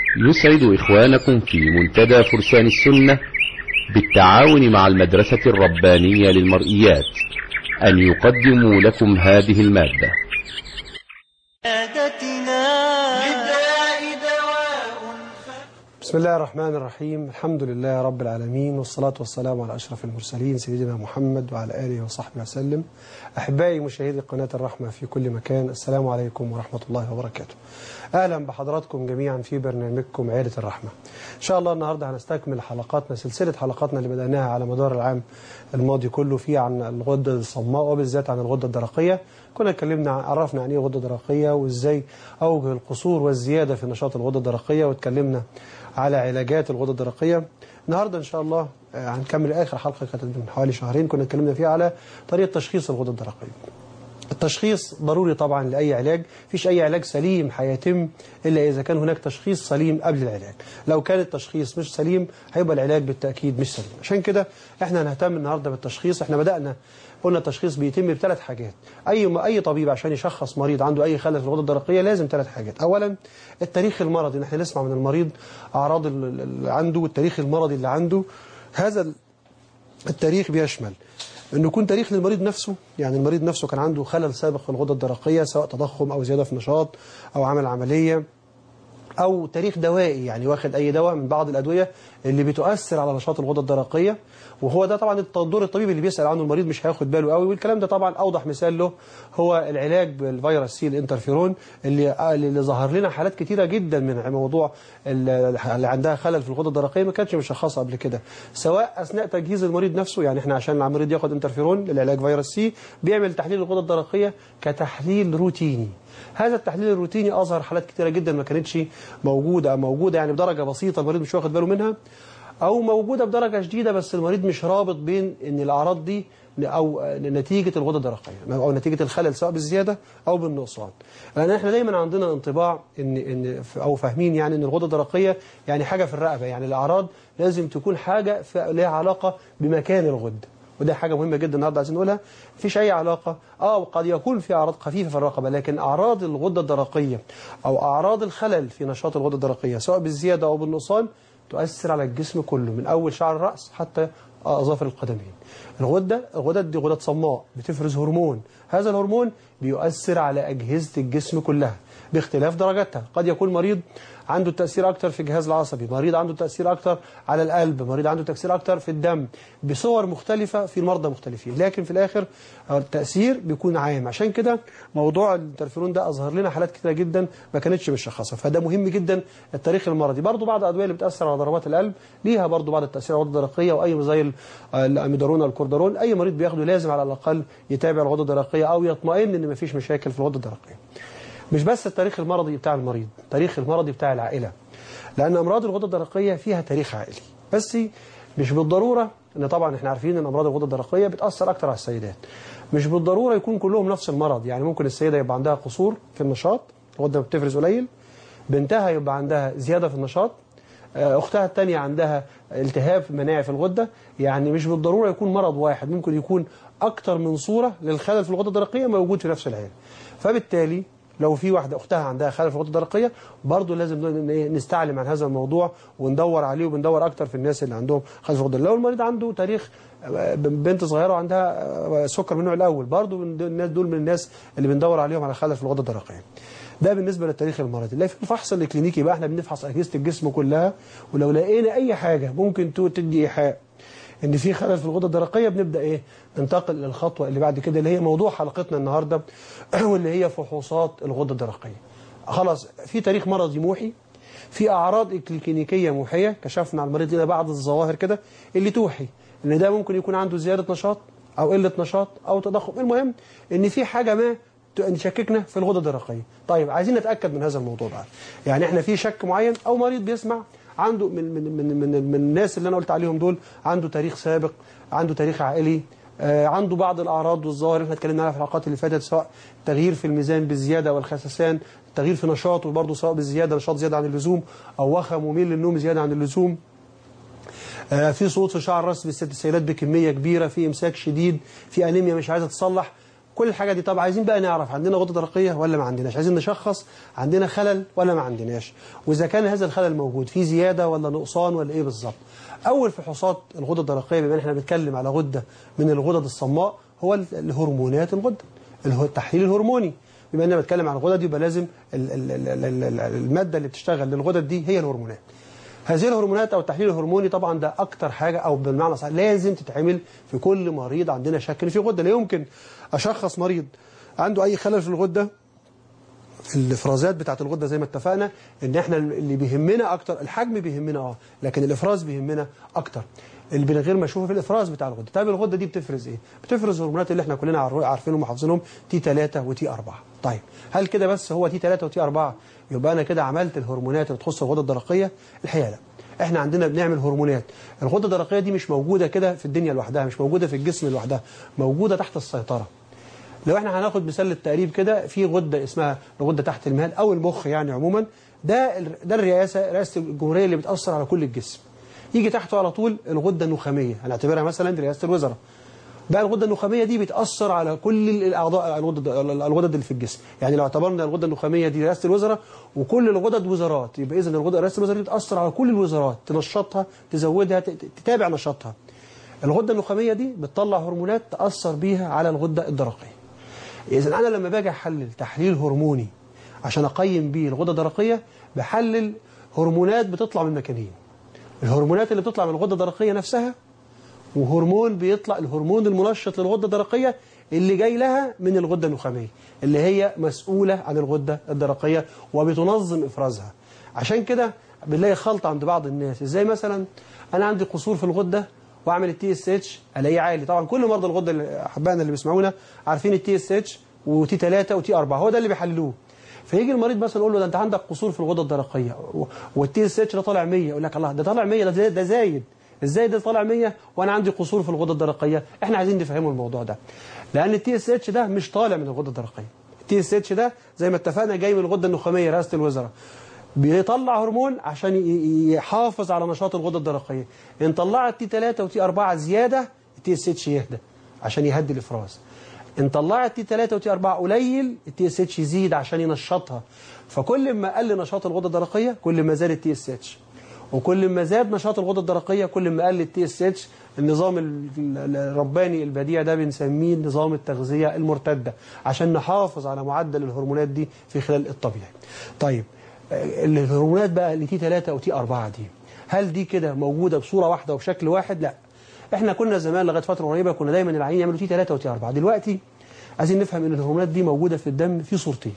يسعد إخوانكم في منتدى فرسان السنة بالتعاون مع المدرسة الربانية للمرئيات أن يقدموا لكم هذه المادة بسم الله الرحمن الرحيم الحمد لله رب العالمين والصلاة والسلام على أشرف المرسلين سيدنا محمد وعلى آله وصحبه وسلم أحبائي مشاهدي قناة الرحمة في كل مكان السلام عليكم ورحمة الله وبركاته أهلا بحضراتكم جميعا في برنامجكم عيلة الرحمة إن شاء الله النهاردة هنستكمل حلقاتنا سلسلة حلقاتنا اللي بدأناها على مدار العام الماضي كله فيه عن الغدة الصماء وبالذات عن الغدة الدرقية كنا اتكلمنا عرفنا عن ايه غدة درقية وازاي اوجه القصور والزيادة في نشاط الغدة الدرقية واتكلمنا على علاجات الغدة الدرقية النهاردة ان شاء الله هنكمل اخر حلقة كانت من حوالي شهرين كنا اتكلمنا فيها على طريقة تشخيص الغدة الدرقية التشخيص ضروري طبعا لأي علاج فيش أي علاج سليم هيتم إلا إذا كان هناك تشخيص سليم قبل العلاج لو كان التشخيص مش سليم هيبقى العلاج بالتأكيد مش سليم عشان كده احنا هنهتم النهاردة بالتشخيص احنا بدأنا قلنا التشخيص بيتم بثلاث حاجات أي أي طبيب عشان يشخص مريض عنده أي خلل في الغدة الدرقية لازم ثلاث حاجات أولا التاريخ المرضي ان احنا نسمع من المريض أعراض اللي عنده والتاريخ المرضي اللي عنده هذا التاريخ بيشمل انه يكون تاريخ للمريض نفسه يعني المريض نفسه كان عنده خلل سابق في الغدة الدرقية سواء تضخم أو زيادة في نشاط أو عمل عملية أو تاريخ دوائي يعني واخد أي دواء من بعض الأدوية اللي بتؤثر على نشاط الغدة الدرقية وهو ده طبعا الدور الطبيب اللي بيسأل عنه المريض مش هياخد باله قوي والكلام ده طبعا أوضح مثال له هو العلاج بالفيروس سي الانترفيرون اللي اللي ظهر لنا حالات كتيرة جدا من موضوع اللي عندها خلل في الغدة الدرقية ما كانتش مشخصة قبل كده سواء أثناء تجهيز المريض نفسه يعني احنا عشان المريض ياخد انترفيرون للعلاج فيروس سي بيعمل تحليل الغدة الدرقية كتحليل روتيني هذا التحليل الروتيني أظهر حالات كتيرة جدا ما كانتش موجودة أو موجودة يعني بدرجة بسيطة المريض مش واخد باله منها أو موجودة بدرجة شديدة بس المريض مش رابط بين أن الأعراض دي أو نتيجة الغدة الدرقية أو نتيجة الخلل سواء بالزيادة أو بالنقصان لأن احنا دايما عندنا انطباع إن إن أو فاهمين يعني أن الغدة الدرقية يعني حاجة في الرقبة يعني الأعراض لازم تكون حاجة لها علاقة بمكان الغدة وده حاجة مهمة جدا النهارده عايزين نقولها مفيش أي علاقة اه قد يكون في أعراض خفيفة في الرقبة لكن أعراض الغدة الدرقية أو أعراض الخلل في نشاط الغدة الدرقية سواء بالزيادة أو بالنقصان تؤثر على الجسم كله من أول شعر الرأس حتى أظافر القدمين الغدة الغدة دي غدة صماء بتفرز هرمون هذا الهرمون بيؤثر على أجهزة الجسم كلها باختلاف درجاتها قد يكون مريض عنده تأثير أكتر في الجهاز العصبي مريض عنده تأثير أكتر على القلب مريض عنده تأثير أكتر في الدم بصور مختلفة في المرضى مختلفين لكن في الآخر التأثير بيكون عام عشان كده موضوع الانترفيرون ده أظهر لنا حالات كتيرة جدا ما كانتش مشخصة فده مهم جدا التاريخ المرضي برضو بعض الأدوية اللي بتأثر على ضربات القلب ليها برضو بعض التأثير على الغدة الدرقية وأي زي الأميدارون الكوردارون أي مريض بياخده لازم على الأقل يتابع الغدة الدرقية أو يطمئن إن مفيش مشاكل في الغدة الدرقية مش بس التاريخ المرضي بتاع المريض تاريخ المرضي بتاع العائلة لأن أمراض الغدة الدرقية فيها تاريخ عائلي بس مش بالضرورة ان طبعا احنا عارفين ان امراض الغدة الدرقية بتأثر اكتر على السيدات مش بالضرورة يكون كلهم نفس المرض يعني ممكن السيدة يبقى عندها قصور في النشاط الغدة بتفرز قليل بنتها يبقى عندها زيادة في النشاط اختها الثانية عندها التهاب مناعي في الغدة يعني مش بالضرورة يكون مرض واحد ممكن يكون اكتر من صورة للخلل في الغدة الدرقية موجود في نفس العيلة فبالتالي لو في واحدة أختها عندها خلل في الغدة الدرقية برضه لازم نستعلم عن هذا الموضوع وندور عليه وبندور أكتر في الناس اللي عندهم خلل في الغدة لو المريض عنده تاريخ بنت صغيرة وعندها سكر من النوع الأول برضه من الناس دول من الناس اللي بندور عليهم على خلل في الغدة الدرقية ده بالنسبة للتاريخ المرضي لا في الفحص الكلينيكي بقى احنا بنفحص أجهزة الجسم كلها ولو لقينا أي حاجة ممكن تدي إيحاء ان في خلل في الغدة الدرقية بنبدأ ايه ننتقل للخطوة اللي بعد كده اللي هي موضوع حلقتنا النهاردة واللي هي فحوصات الغدة الدرقية خلاص في تاريخ مرضي موحي في أعراض كلينيكية موحية كشفنا على المريض لنا بعض الظواهر كده اللي توحي ان ده ممكن يكون عنده زيادة نشاط أو قلة نشاط أو تضخم المهم ان في حاجة ما نشككنا في الغدة الدرقية طيب عايزين نتأكد من هذا الموضوع بقى يعني احنا في شك معين أو مريض بيسمع عنده من من من من, من الناس اللي انا قلت عليهم دول عنده تاريخ سابق عنده تاريخ عائلي آه عنده بعض الاعراض والظواهر اللي احنا اتكلمنا عنها في الحلقات اللي فاتت سواء تغيير في الميزان بالزياده والخسسان تغيير في نشاطه برضه سواء بالزياده نشاط زياده عن اللزوم او وخم وميل للنوم زياده عن اللزوم آه في صوت في شعر راس بالست السيدات بكميه كبيره في امساك شديد في انيميا مش عايزه تصلح كل الحاجات دي طب عايزين بقى نعرف عندنا غده درقيه ولا ما عندناش عايزين نشخص عندنا خلل ولا ما عندناش واذا كان هذا الخلل موجود في زياده ولا نقصان ولا ايه بالظبط اول فحوصات الغده الدرقيه بما ان احنا بنتكلم على غده من الغدد الصماء هو الهرمونات الغده اللي هو التحليل الهرموني بما اننا بنتكلم عن الغدد يبقى لازم ال- ال- ال- ال- ال- الماده اللي بتشتغل للغدد دي هي الهرمونات هذه الهرمونات او التحليل الهرموني طبعا ده اكتر حاجه او بالمعنى صح لازم تتعمل في كل مريض عندنا شك إن في غده لا يمكن اشخص مريض عنده اي خلل في الغده الافرازات بتاعت الغده زي ما اتفقنا ان احنا اللي بيهمنا اكتر الحجم بيهمنا اه لكن الافراز بيهمنا اكتر اللي من غير ما اشوفه في الافراز بتاع الغده طيب الغده دي بتفرز ايه بتفرز الهرمونات اللي احنا كلنا عار- عارفينهم وحافظينهم تي 3 وتي 4 طيب هل كده بس هو تي 3 وتي 4 يبقى انا كده عملت الهرمونات اللي تخص الغده الدرقيه الحقيقه لا احنا عندنا بنعمل هرمونات الغده الدرقيه دي مش موجوده كده في الدنيا لوحدها مش موجوده في الجسم لوحدها موجوده تحت السيطره لو احنا هناخد مثال للتقريب كده في غده اسمها الغده تحت المهاد او المخ يعني عموما ده ال- ده الرئاسه رئاسه الجمهوريه اللي بتاثر على كل الجسم يجي تحته على طول الغده النخاميه هنعتبرها مثلا دي رئاسه الوزراء بقى الغده النخاميه دي بتاثر على كل الاعضاء الغدد الغدد اللي في الجسم يعني لو اعتبرنا الغده النخاميه دي رئاسه الوزراء وكل الغدد وزارات يبقى اذا الغده رئاسه الوزراء دي بتاثر على كل الوزارات تنشطها تزودها ت- تتابع نشاطها الغده النخاميه دي بتطلع هرمونات تاثر بيها على الغده الدرقيه إذا أنا لما باجي أحلل تحليل هرموني عشان أقيم بيه الغدة الدرقية بحلل هرمونات بتطلع من مكانين الهرمونات اللي بتطلع من الغدة الدرقية نفسها وهرمون بيطلع الهرمون المنشط للغدة الدرقية اللي جاي لها من الغدة النخامية اللي هي مسؤولة عن الغدة الدرقية وبتنظم إفرازها عشان كده بنلاقي خلط عند بعض الناس ازاي مثلا انا عندي قصور في الغده واعمل التي اس اتش الاقيه عالي طبعا كل مرضى الغده اللي- احبائنا اللي بيسمعونا عارفين التي اس اتش وتي 3 وتي 4 هو ده اللي بيحللوه فيجي المريض مثلا يقول له ده انت عندك قصور في الغده الدرقيه و- والتي اس اتش ده طالع 100 يقول لك الله ده طالع 100 ده زايد- ده زايد ازاي ده طالع 100 وانا عندي قصور في الغده الدرقيه احنا عايزين نفهمه الموضوع ده لان التي اس اتش ده مش طالع من الغده الدرقيه التي اس اتش ده زي ما اتفقنا جاي من الغده النخاميه رئاسه الوزراء بيطلع هرمون عشان ي- يحافظ على نشاط الغده الدرقيه ان طلعت تي 3 وتي 4 زياده التي اس اتش يهدى عشان يهدي الافراز ان طلعت تي 3 وتي 4 قليل التي اس اتش يزيد عشان ينشطها فكل ما قل نشاط الغده الدرقيه كل ما زاد التي اس اتش وكل ما زاد نشاط الغده الدرقيه كل ما قل التي اس اتش النظام ال- ال- الرباني البديع ده بنسميه نظام التغذيه المرتده عشان نحافظ على معدل الهرمونات دي في خلال الطبيعي. طيب آه، الهرمونات بقى اللي تي 3 او تي 4 دي هل دي كده موجوده بصوره واحده وبشكل واحد؟ لا. احنا كنا زمان لغايه فتره قريبه كنا دايما العيانين يعملوا تي 3 وتي 4 دلوقتي عايزين نفهم ان الهرمونات دي موجوده في الدم في صورتين.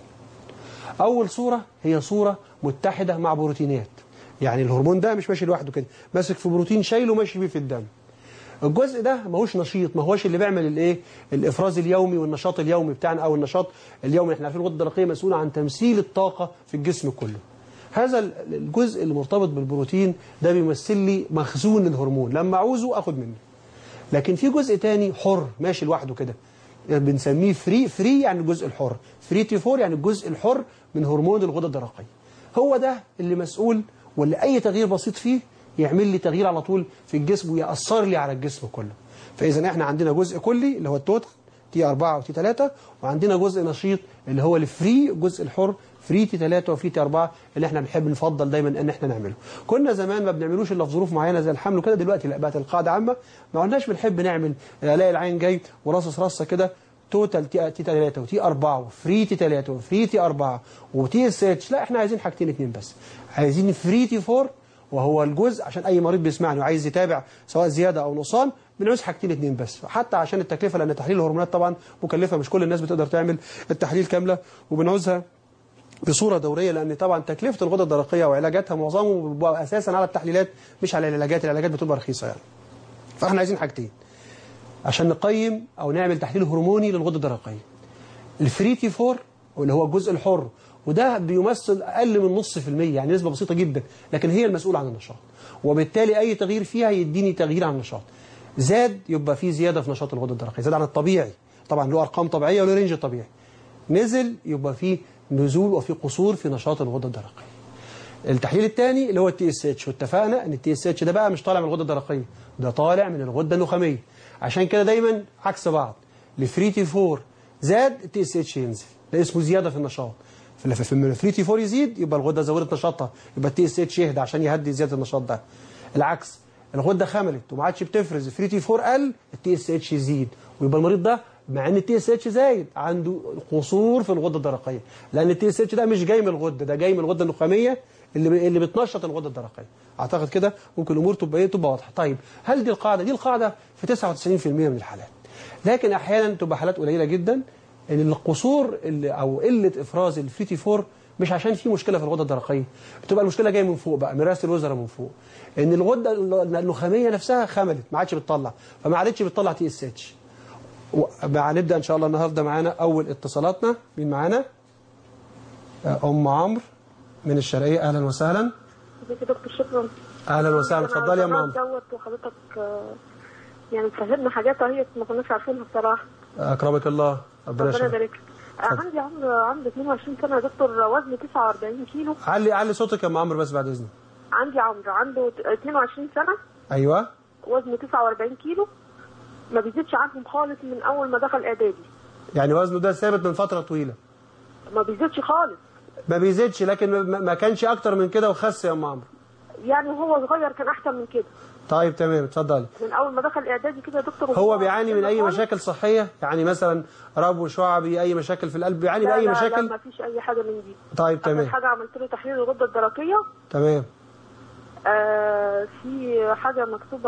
أول صورة هي صورة متحدة مع بروتينات يعني الهرمون ده مش ماشي لوحده كده ماسك في بروتين شايله ماشي بيه في الدم الجزء ده ما هوش نشيط ما هوش اللي بيعمل الايه الافراز اليومي والنشاط اليومي بتاعنا او النشاط اليومي احنا عارفين الغده الدرقيه مسؤوله عن تمثيل الطاقه في الجسم كله هذا ال- الجزء اللي مرتبط بالبروتين ده بيمثل لي مخزون للهرمون لما اعوزه اخد منه لكن في جزء تاني حر ماشي لوحده كده بنسميه فري فري يعني الجزء الحر فري تي 4 يعني الجزء الحر من هرمون الغده الدرقيه هو ده اللي مسؤول واللي اي تغيير بسيط فيه يعمل لي تغيير على طول في الجسم ويأثر لي على الجسم كله فاذا احنا عندنا جزء كلي اللي هو التوتال تي 4 وتي 3 وعندنا جزء نشيط اللي هو الفري الجزء الحر فري تي 3 وفري تي 4 اللي احنا بنحب نفضل دايما ان احنا نعمله كنا زمان ما بنعملوش الا في ظروف معينه زي الحمل وكده دلوقتي لا بقت القاعده عامه ما قلناش بنحب نعمل الاقي العين جاي وراصص رصه كده توتال تي تي 3 وتي 4 وفري تي 3 وفري تي 4 وتي اس اتش لا احنا عايزين حاجتين اتنين بس عايزين فري تي 4 وهو الجزء عشان اي مريض بيسمعني وعايز يتابع سواء زياده او نقصان بنعوز حاجتين اتنين بس حتى عشان التكلفه لان تحليل الهرمونات طبعا مكلفه مش كل الناس بتقدر تعمل التحليل كامله وبنعوزها بصوره دوريه لان طبعا تكلفه الغده الدرقيه وعلاجاتها معظمه بيبقى اساسا على التحليلات مش على العلاجات العلاجات بتبقى رخيصه يعني فاحنا عايزين حاجتين عشان نقيم او نعمل تحليل هرموني للغده الدرقيه الفري تي 4 واللي هو الجزء الحر وده بيمثل اقل من نص في المية يعني نسبه بسيطه جدا لكن هي المسؤوله عن النشاط وبالتالي اي تغيير فيها يديني تغيير عن النشاط زاد يبقى في زياده في نشاط الغده الدرقيه زاد عن الطبيعي طبعا له ارقام طبيعيه وله رينج طبيعي نزل يبقى في نزول وفي قصور في نشاط الغده الدرقيه التحليل الثاني اللي هو التي اس اتش واتفقنا ان التي اس اتش ده بقى مش طالع من الغده الدرقيه ده طالع من الغده النخاميه عشان كده دايما عكس بعض الفري تي 4 زاد التي اس اتش ينزل ده اسمه زياده في النشاط فلما في الفري تي 4 يزيد يبقى الغده زودت نشاطها يبقى التي اس اتش يهدى عشان يهدي زياده النشاط ده العكس الغده خملت وما عادش بتفرز الفري تي 4 قل التي اس اتش يزيد ويبقى المريض ده مع ان التي اس اتش زايد عنده قصور في الغده الدرقيه لان التي اس اتش ده مش جاي من الغده ده جاي من الغده النخاميه اللي اللي بتنشط الغده الدرقيه اعتقد كده ممكن الامور تبقى ايه تبقى واضحه طيب هل دي القاعده دي القاعده في 99% من الحالات لكن احيانا تبقى حالات قليله جدا ان القصور اللي او قله افراز الفري تي 4 مش عشان في مشكله في الغده الدرقيه بتبقى المشكله جايه من فوق بقى من راس الوزراء من فوق ان الغده النخاميه نفسها خملت ما عادش بتطلع فما عادتش بتطلع تي اس اتش هنبدا ان شاء الله النهارده معانا اول اتصالاتنا مين معانا ام عمرو من الشرقيه اهلا وسهلا ازيك يا دكتور شكرا اهلا وسهلا اتفضلي يا ام عمرو دوت وحضرتك آه، يعني فهمنا حاجات اهي ما كناش عارفينها بصراحه اكرمك الله ربنا ربنا يشفيك يبارك لك. آه، عندي عمر عندي 22 سنه يا دكتور وزني 49 كيلو علي علي صوتك يا ام عمرو بس بعد اذنك عندي عمر عنده 22 سنه ايوه وزنه 49 كيلو ما بيزيدش عنهم خالص من اول ما دخل اعدادي يعني وزنه ده ثابت من فتره طويله ما بيزيدش خالص ما بيزيدش لكن ما- ما كانش اكتر من كده وخس يا ام عمرو يعني هو صغير كان احسن من كده طيب تمام اتفضلي من اول ما دخل اعدادي كده يا دكتور هو بيعاني من اي خالص. مشاكل صحيه يعني مثلا ربو شعبي اي مشاكل في القلب بيعاني من لا اي لا لا مشاكل ما فيش اي حاجه من دي طيب اخر تمام حاجه عملت له تحليل الغده الدرقيه تمام آه في حاجة مكتوبة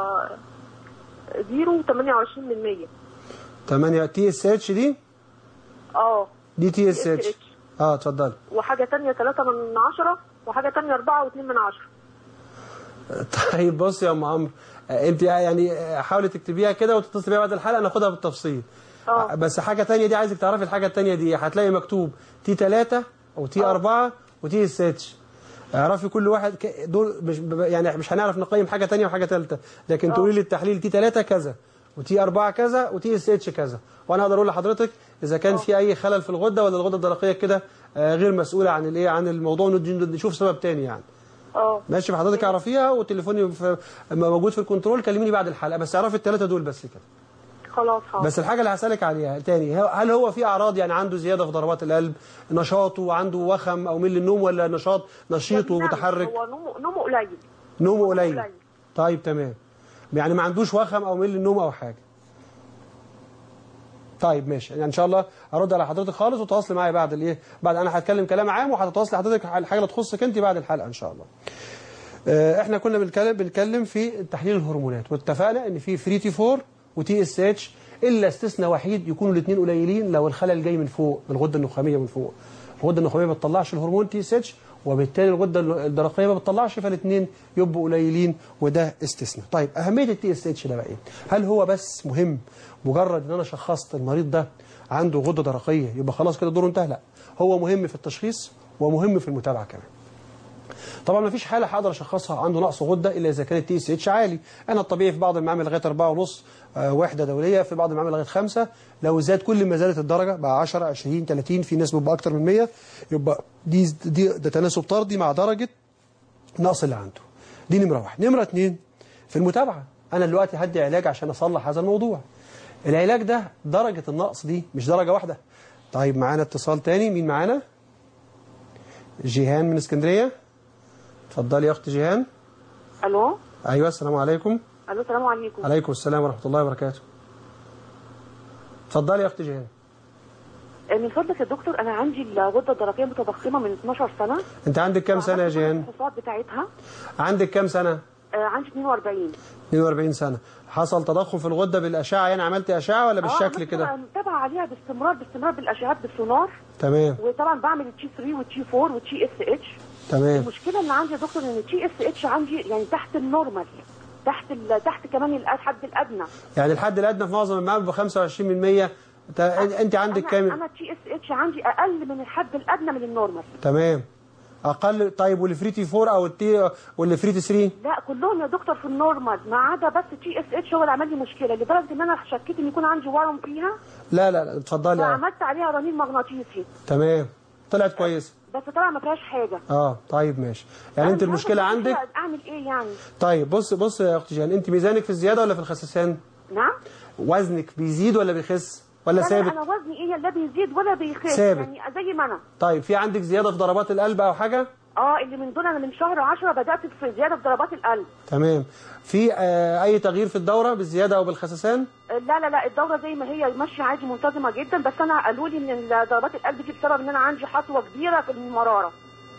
زيرو 28 من 100 8 تي اس اتش دي اه دي تي اس اتش TSH. اه اتفضلي وحاجة تانية 3 من 10 وحاجة تانية 4 و2 من 10 طيب بص يا ام عمرو آه، انت يعني آه، حاولي تكتبيها كده وتتصلي بيها بعد الحلقه ناخدها بالتفصيل اه. آه، بس حاجه تانية دي عايزك تعرفي الحاجه التانية دي هتلاقي مكتوب تي 3 او تي 4 وتي اس اتش اعرفي كل واحد ك- دول مش ب- يعني مش هنعرف نقيم حاجه تانية وحاجه ثالثه لكن تقولي لي التحليل تي 3 كذا وتي 4 كذا وتي اس اتش كذا وانا اقدر اقول لحضرتك اذا كان في اي خلل في الغده ولا الغده الدرقيه كده آه، غير مسؤوله عن الايه عن الموضوع ونجي نشوف سبب تاني يعني اه ماشي فحضرتك اعرفيها وتليفوني في موجود في الكنترول كلميني بعد الحلقه بس اعرفي الثلاثه دول بس كده خلاص حاضر بس الحاجه اللي هسالك عليها تاني هل- هل هو في اعراض يعني عنده زياده في ضربات القلب نشاطه عنده وخم او ميل النوم ولا نشاط نشيط نعم، ومتحرك هو نومه نومه قليل نومه قليل قليل. طيب تمام يعني ما عندوش وخم او ميل النوم او حاجه طيب ماشي يعني ان شاء الله هرد على حضرتك خالص وتواصلي معايا بعد الايه بعد انا هتكلم كلام عام وهتتواصلي حضرتك على الحاجه اللي تخصك انت بعد الحلقه ان شاء الله آه، احنا كنا بنتكلم بنتكلم في تحليل الهرمونات واتفقنا ان في فري تي 4 وتي اس اتش الا استثناء وحيد يكونوا الاثنين قليلين لو الخلل جاي من فوق من الغده النخاميه من فوق الغده النخاميه ما بتطلعش الهرمون تي اس اتش وبالتالي الغده الدرقيه ما بتطلعش فالاثنين يبقوا قليلين وده استثناء طيب اهميه التي اس اتش ده بقى ايه هل هو بس مهم مجرد ان انا شخصت المريض ده عنده غده درقيه يبقى خلاص كده دوره انتهى لا هو مهم في التشخيص ومهم في المتابعه كمان طبعا ما فيش حاله هقدر اشخصها عنده نقص غده الا اذا كان التي اس اتش عالي انا الطبيعي في بعض المعامل لغايه 4.5 آه، وحده دوليه في بعض المعامل لغايه 5 لو زاد كل ما زادت الدرجه بقى 10 20 30 في ناس بيبقى اكتر من 100 يبقى دي دي ده تناسب طردي مع درجه النقص اللي عنده دي نمره واحد نمره اثنين في المتابعه انا دلوقتي هدي علاج عشان اصلح هذا الموضوع العلاج ده درجه النقص دي مش درجه واحده طيب معانا اتصال تاني مين معانا جيهان من اسكندريه اتفضلي يا اخت جيهان الو ايوه السلام عليكم الو السلام عليكم عليكم السلام ورحمه الله وبركاته اتفضلي يا اخت جيهان آه، من فضلك يا دكتور انا عندي الغده الدرقيه متضخمه من 12 سنه انت عندك كام سنه يا وعملت كل جيهان الفحوصات بتاعتها عندك كام سنه آه، عندي 42 42 سنه حصل تضخم في الغده بالاشعه يعني عملت اشعه ولا بالشكل آه، كده متابعه عليها باستمرار باستمرار بالاشعات بالسونار تمام وطبعا بعمل التي 3 والتي 4 والتي اس اتش تمام المشكله اللي عندي يا دكتور ان التي اس اتش عندي يعني تحت النورمال تحت ال... تحت كمان الحد الادنى يعني الحد الادنى في معظم المعامل ب 25% انت انت عندك انا كام انا التي اس اتش عندي اقل من الحد الادنى من النورمال تمام اقل طيب والفري تي 4 او التي والفري تي 3 لا كلهم يا دكتور في النورمال ما عدا بس تي اس اتش هو اللي عمل لي مشكله لدرجه ان انا شكيت ان يكون عندي ورم فيها لا لا لا اتفضلي اه وعملت عليها رنين مغناطيسي تمام طلعت كويس بس طبعا ما فيهاش حاجه اه طيب ماشي يعني أنا انت مش المشكله عارفة عندك اعمل ايه يعني طيب بص بص يا اختي جيهان انت ميزانك في الزياده ولا في الخسسان نعم وزنك بيزيد ولا بيخس ولا لا لا ثابت انا وزني ايه لا بيزيد ولا بيخف ثابت. يعني زي ما انا طيب في عندك زياده في ضربات القلب او حاجه اه اللي من دول انا من شهر 10 بدات في زياده في ضربات القلب تمام في آه اي تغيير في الدوره بالزياده او بالخسسان لا لا لا الدوره زي ما هي ماشيه عادي منتظمه جدا بس انا قالوا لي ان ضربات القلب دي بسبب ان انا عندي حصوه كبيره في المراره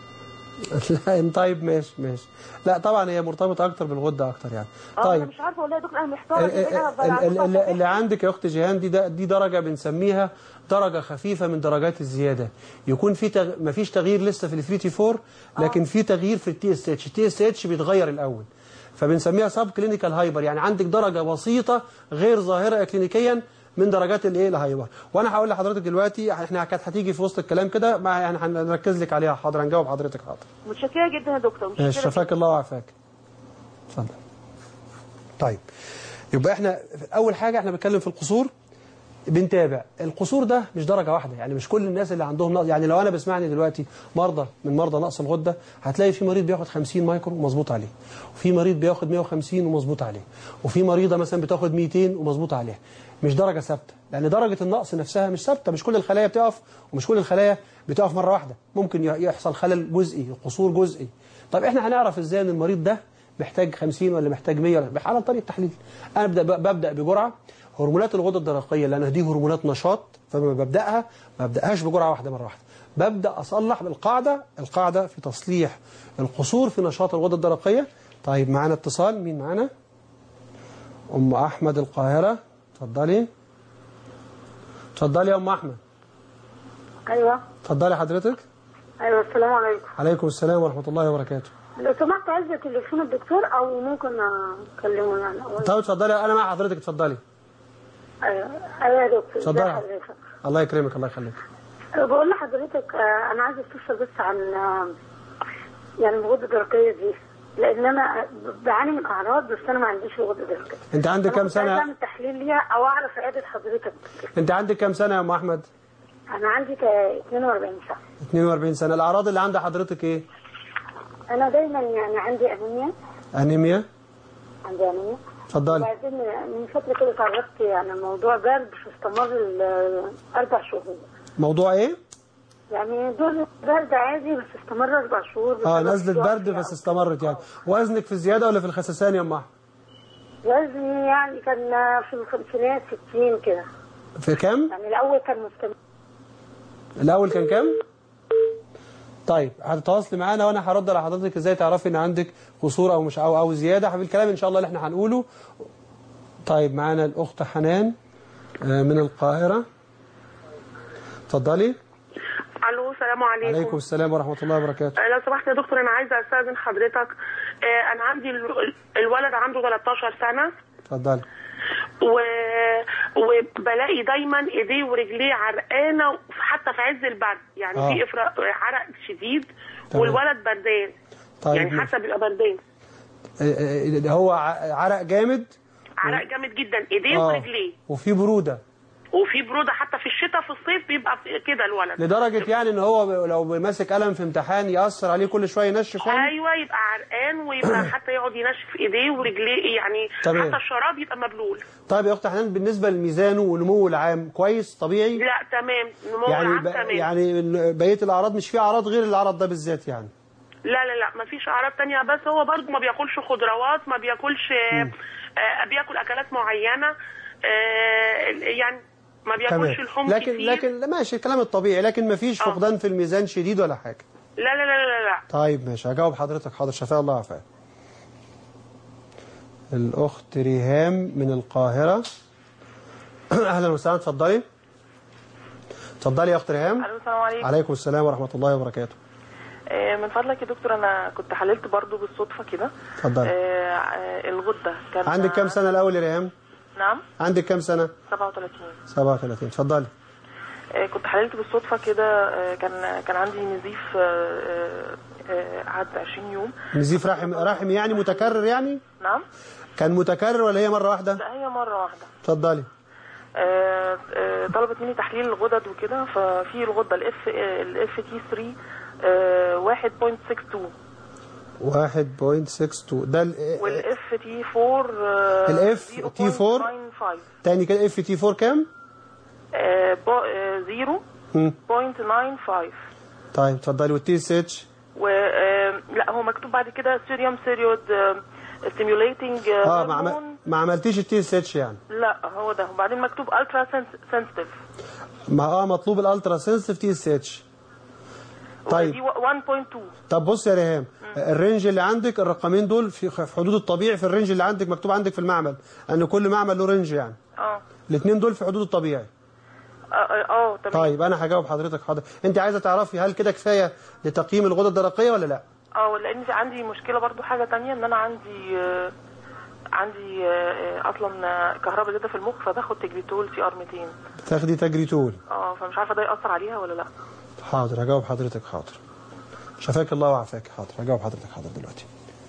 لا طيب ماشي ماشي لا طبعا هي مرتبطه اكتر بالغده اكتر يعني اه انا طيب مش عارفه والله يا دكتور انا محتاره ال- جدا انا ال- ال- ال- اللي عندك يا اخت جيهان دي ده- دي درجه بنسميها درجه خفيفه من درجات الزياده يكون في تغ... مفيش تغيير لسه في الفري تي 4 لكن في تغيير في التي اس اتش التي اس اتش بيتغير الاول فبنسميها سب كلينيكال هايبر يعني عندك درجه بسيطه غير ظاهره كلينيكيا من درجات الايه الهايبر وانا هقول لحضرتك دلوقتي احنا كانت هتيجي في وسط الكلام كده مع- يعني هنركز لك عليها حاضر هنجاوب حضرتك حاضر متشكره جدا يا دكتور ماشي متشكره شفاك الله وعافاك اتفضل طيب يبقى احنا اول حاجه احنا بنتكلم في القصور بنتابع القصور ده مش درجه واحده يعني مش كل الناس اللي عندهم نقص يعني لو انا بسمعني دلوقتي مرضى من مرضى نقص الغده هتلاقي في مريض بياخد 50 مايكرو ومظبوط عليه وفي مريض بياخد 150 ومظبوط عليه وفي مريضه مثلا بتاخد 200 ومظبوط عليها مش درجه ثابته لان درجه النقص نفسها مش ثابته مش كل الخلايا بتقف ومش كل الخلايا بتقف مره واحده ممكن يحصل خلل جزئي قصور جزئي طب احنا هنعرف ازاي ان المريض ده محتاج 50 ولا محتاج 100 ولا على طريقه تحليل انا ببدا ببدا بجرعه هرمونات الغده الدرقيه لان دي هرمونات نشاط فلما ببداها ما ببداهاش بجرعه واحده مره واحده ببدا اصلح بالقاعده القاعده في تصليح القصور في نشاط الغده الدرقيه طيب معانا اتصال مين معانا ام احمد القاهره اتفضلي اتفضلي يا ام احمد ايوه اتفضلي حضرتك ايوه السلام عليكم عليكم السلام ورحمه الله وبركاته لو سمحت عايزه تليفون الدكتور او ممكن اكلمه يعني أو- طيب اتفضلي انا مع حضرتك اتفضلي ايوه ايوه يا دكتور اتفضلي. ازي حضرتك الله يكرمك الله يخليك أه، بقول لحضرتك آه، انا عايزه استفسر بس عن آه، يعني الغده الدرقيه دي لان انا بعاني من اعراض بس انا ما عنديش غده درقيه انت عندك أنا كام كنت عايزة سنه اعمل تحليل ليها او اعرف عياده حضرتك انت عندك كام سنه يا ام احمد انا عندي تا- 42 سنه 42 سنه الاعراض اللي عند حضرتك ايه انا دايما يعني عندي انيميا انيميا عندي انيميا اتفضلي وبعدين من فترة كده تعرضت يعني موضوع برد فاستمر ال- أربع شهور موضوع ايه يعني دور برد عادي بس استمر أربع شهور اه بسبب نزلت ضعف برد يعني. بس استمرت يعني وزنك في الزياده ولا في الخسسان يا ام احمد وزني يعني كان في الخمسينات ستين كده في كام يعني الأول كان مستمر الاول كان كام طيب هتتواصلي معانا وانا هرد على حضرتك ازاي تعرفي ان عندك قصور او مش او او زياده في الكلام ان شاء الله اللي احنا هنقوله طيب معانا الاخت حنان آه، من القاهره اتفضلي الو السلام عليكم عليكم السلام ورحمه الله وبركاته آه، لو سمحت يا دكتور انا عايزه استاذن حضرتك آه، انا عندي ال- الولد عنده 13 سنه اتفضلي و... وبلاقي دايما ايديه ورجليه عرقانه حتى في عز البرد يعني آه. في إفرا... عرق شديد تمام. والولد بردان طيب يعني ماشي. حتى بيبقى بردان آه، آه، هو ع- عرق جامد عرق جامد جدا ايديه اه ورجليه وفي بروده وفي بروده حتى في الشتاء في الصيف بيبقى في- كده الولد لدرجه يعني ان هو ب- لو ماسك قلم في امتحان ياثر عليه كل شويه ينشف يعني ايوه يبقى عرقان ويبقى حتى يقعد ينشف ايديه ورجليه يعني تمام. حتى الشراب يبقى مبلول طيب يا اخت حنان بالنسبه لميزانه ونموه العام كويس طبيعي لا تمام نمو يعني العام ب... تمام يعني ال- بقيه الاعراض مش في اعراض غير الاعراض ده بالذات يعني لا لا لا مفيش اعراض تانية بس هو برضو ما بياكلش خضروات ما بياكلش آه آه بياكل اكلات معينه آه يعني ما بياكلش لحوم لكن كتير لكن لا ماشي الكلام الطبيعي لكن ما فيش آه. فقدان في الميزان شديد ولا حاجه لا لا لا لا لا طيب ماشي هجاوب حضرتك حاضر شفاء الله عافاك الاخت ريهام من القاهره اهلا وسهلا اتفضلي اتفضلي يا اخت ريهام الو السلام عليكم عليكم السلام ورحمه الله وبركاته آه، من فضلك يا دكتور انا كنت حللت برضو بالصدفه كده اتفضلي آه، آه، الغده كان عندك كام سنه الاول يا ريهام نعم عندك كام سنه 37 37 اتفضلي آه، كنت حللت بالصدفه كده آه، كان كان عندي نزيف آه، آه، آه، قعد 20 يوم نزيف رحم رحم يعني متكرر يعني نعم كان متكرر ولا هي مره واحده لا هي مره واحده اتفضلي آه، آه، طلبت مني تحليل الغدد وكده ففي الغده الاف الاف تي 3 آه، 1.62 1.62 ده ال- والاف تي 4 ال F T4 0.95 تاني كده اف تي 4 كام آه، بو- آه، زيرو مم. بوينت ناين فايف طيب اتفضلي والتي اس اتش و آه، لا هو مكتوب بعد كده سيريوم سيريود ستيميوليتنج اه ما, عم... ما عملتيش التي اس اتش يعني لا هو ده وبعدين مكتوب الترا سنسيتيف ما اه مطلوب الالترا سنسيف تي اس اتش طيب دي 1.2 طب بص يا ريهام الرينج اللي عندك الرقمين دول في في حدود الطبيعي في الرينج اللي عندك مكتوب عندك في المعمل ان كل معمل له رينج يعني اه الاثنين دول في حدود الطبيعي اه اه تمام طيب انا هجاوب حضرتك حاضر انت عايزه تعرفي هل كده كفايه لتقييم الغده الدرقيه ولا لا اه لان في عندي مشكله برضو حاجه تانية ان انا عندي آه، عندي آه، آه، اصلا آه، كهرباء جدا في المخ فباخد تجريتول سي ار 200 تاخدي تجريتول اه فمش عارفه ده ياثر عليها ولا لا حاضر هجاوب حضرتك حاضر شفاك الله وعافاك حاضر هجاوب حضرتك حاضر دلوقتي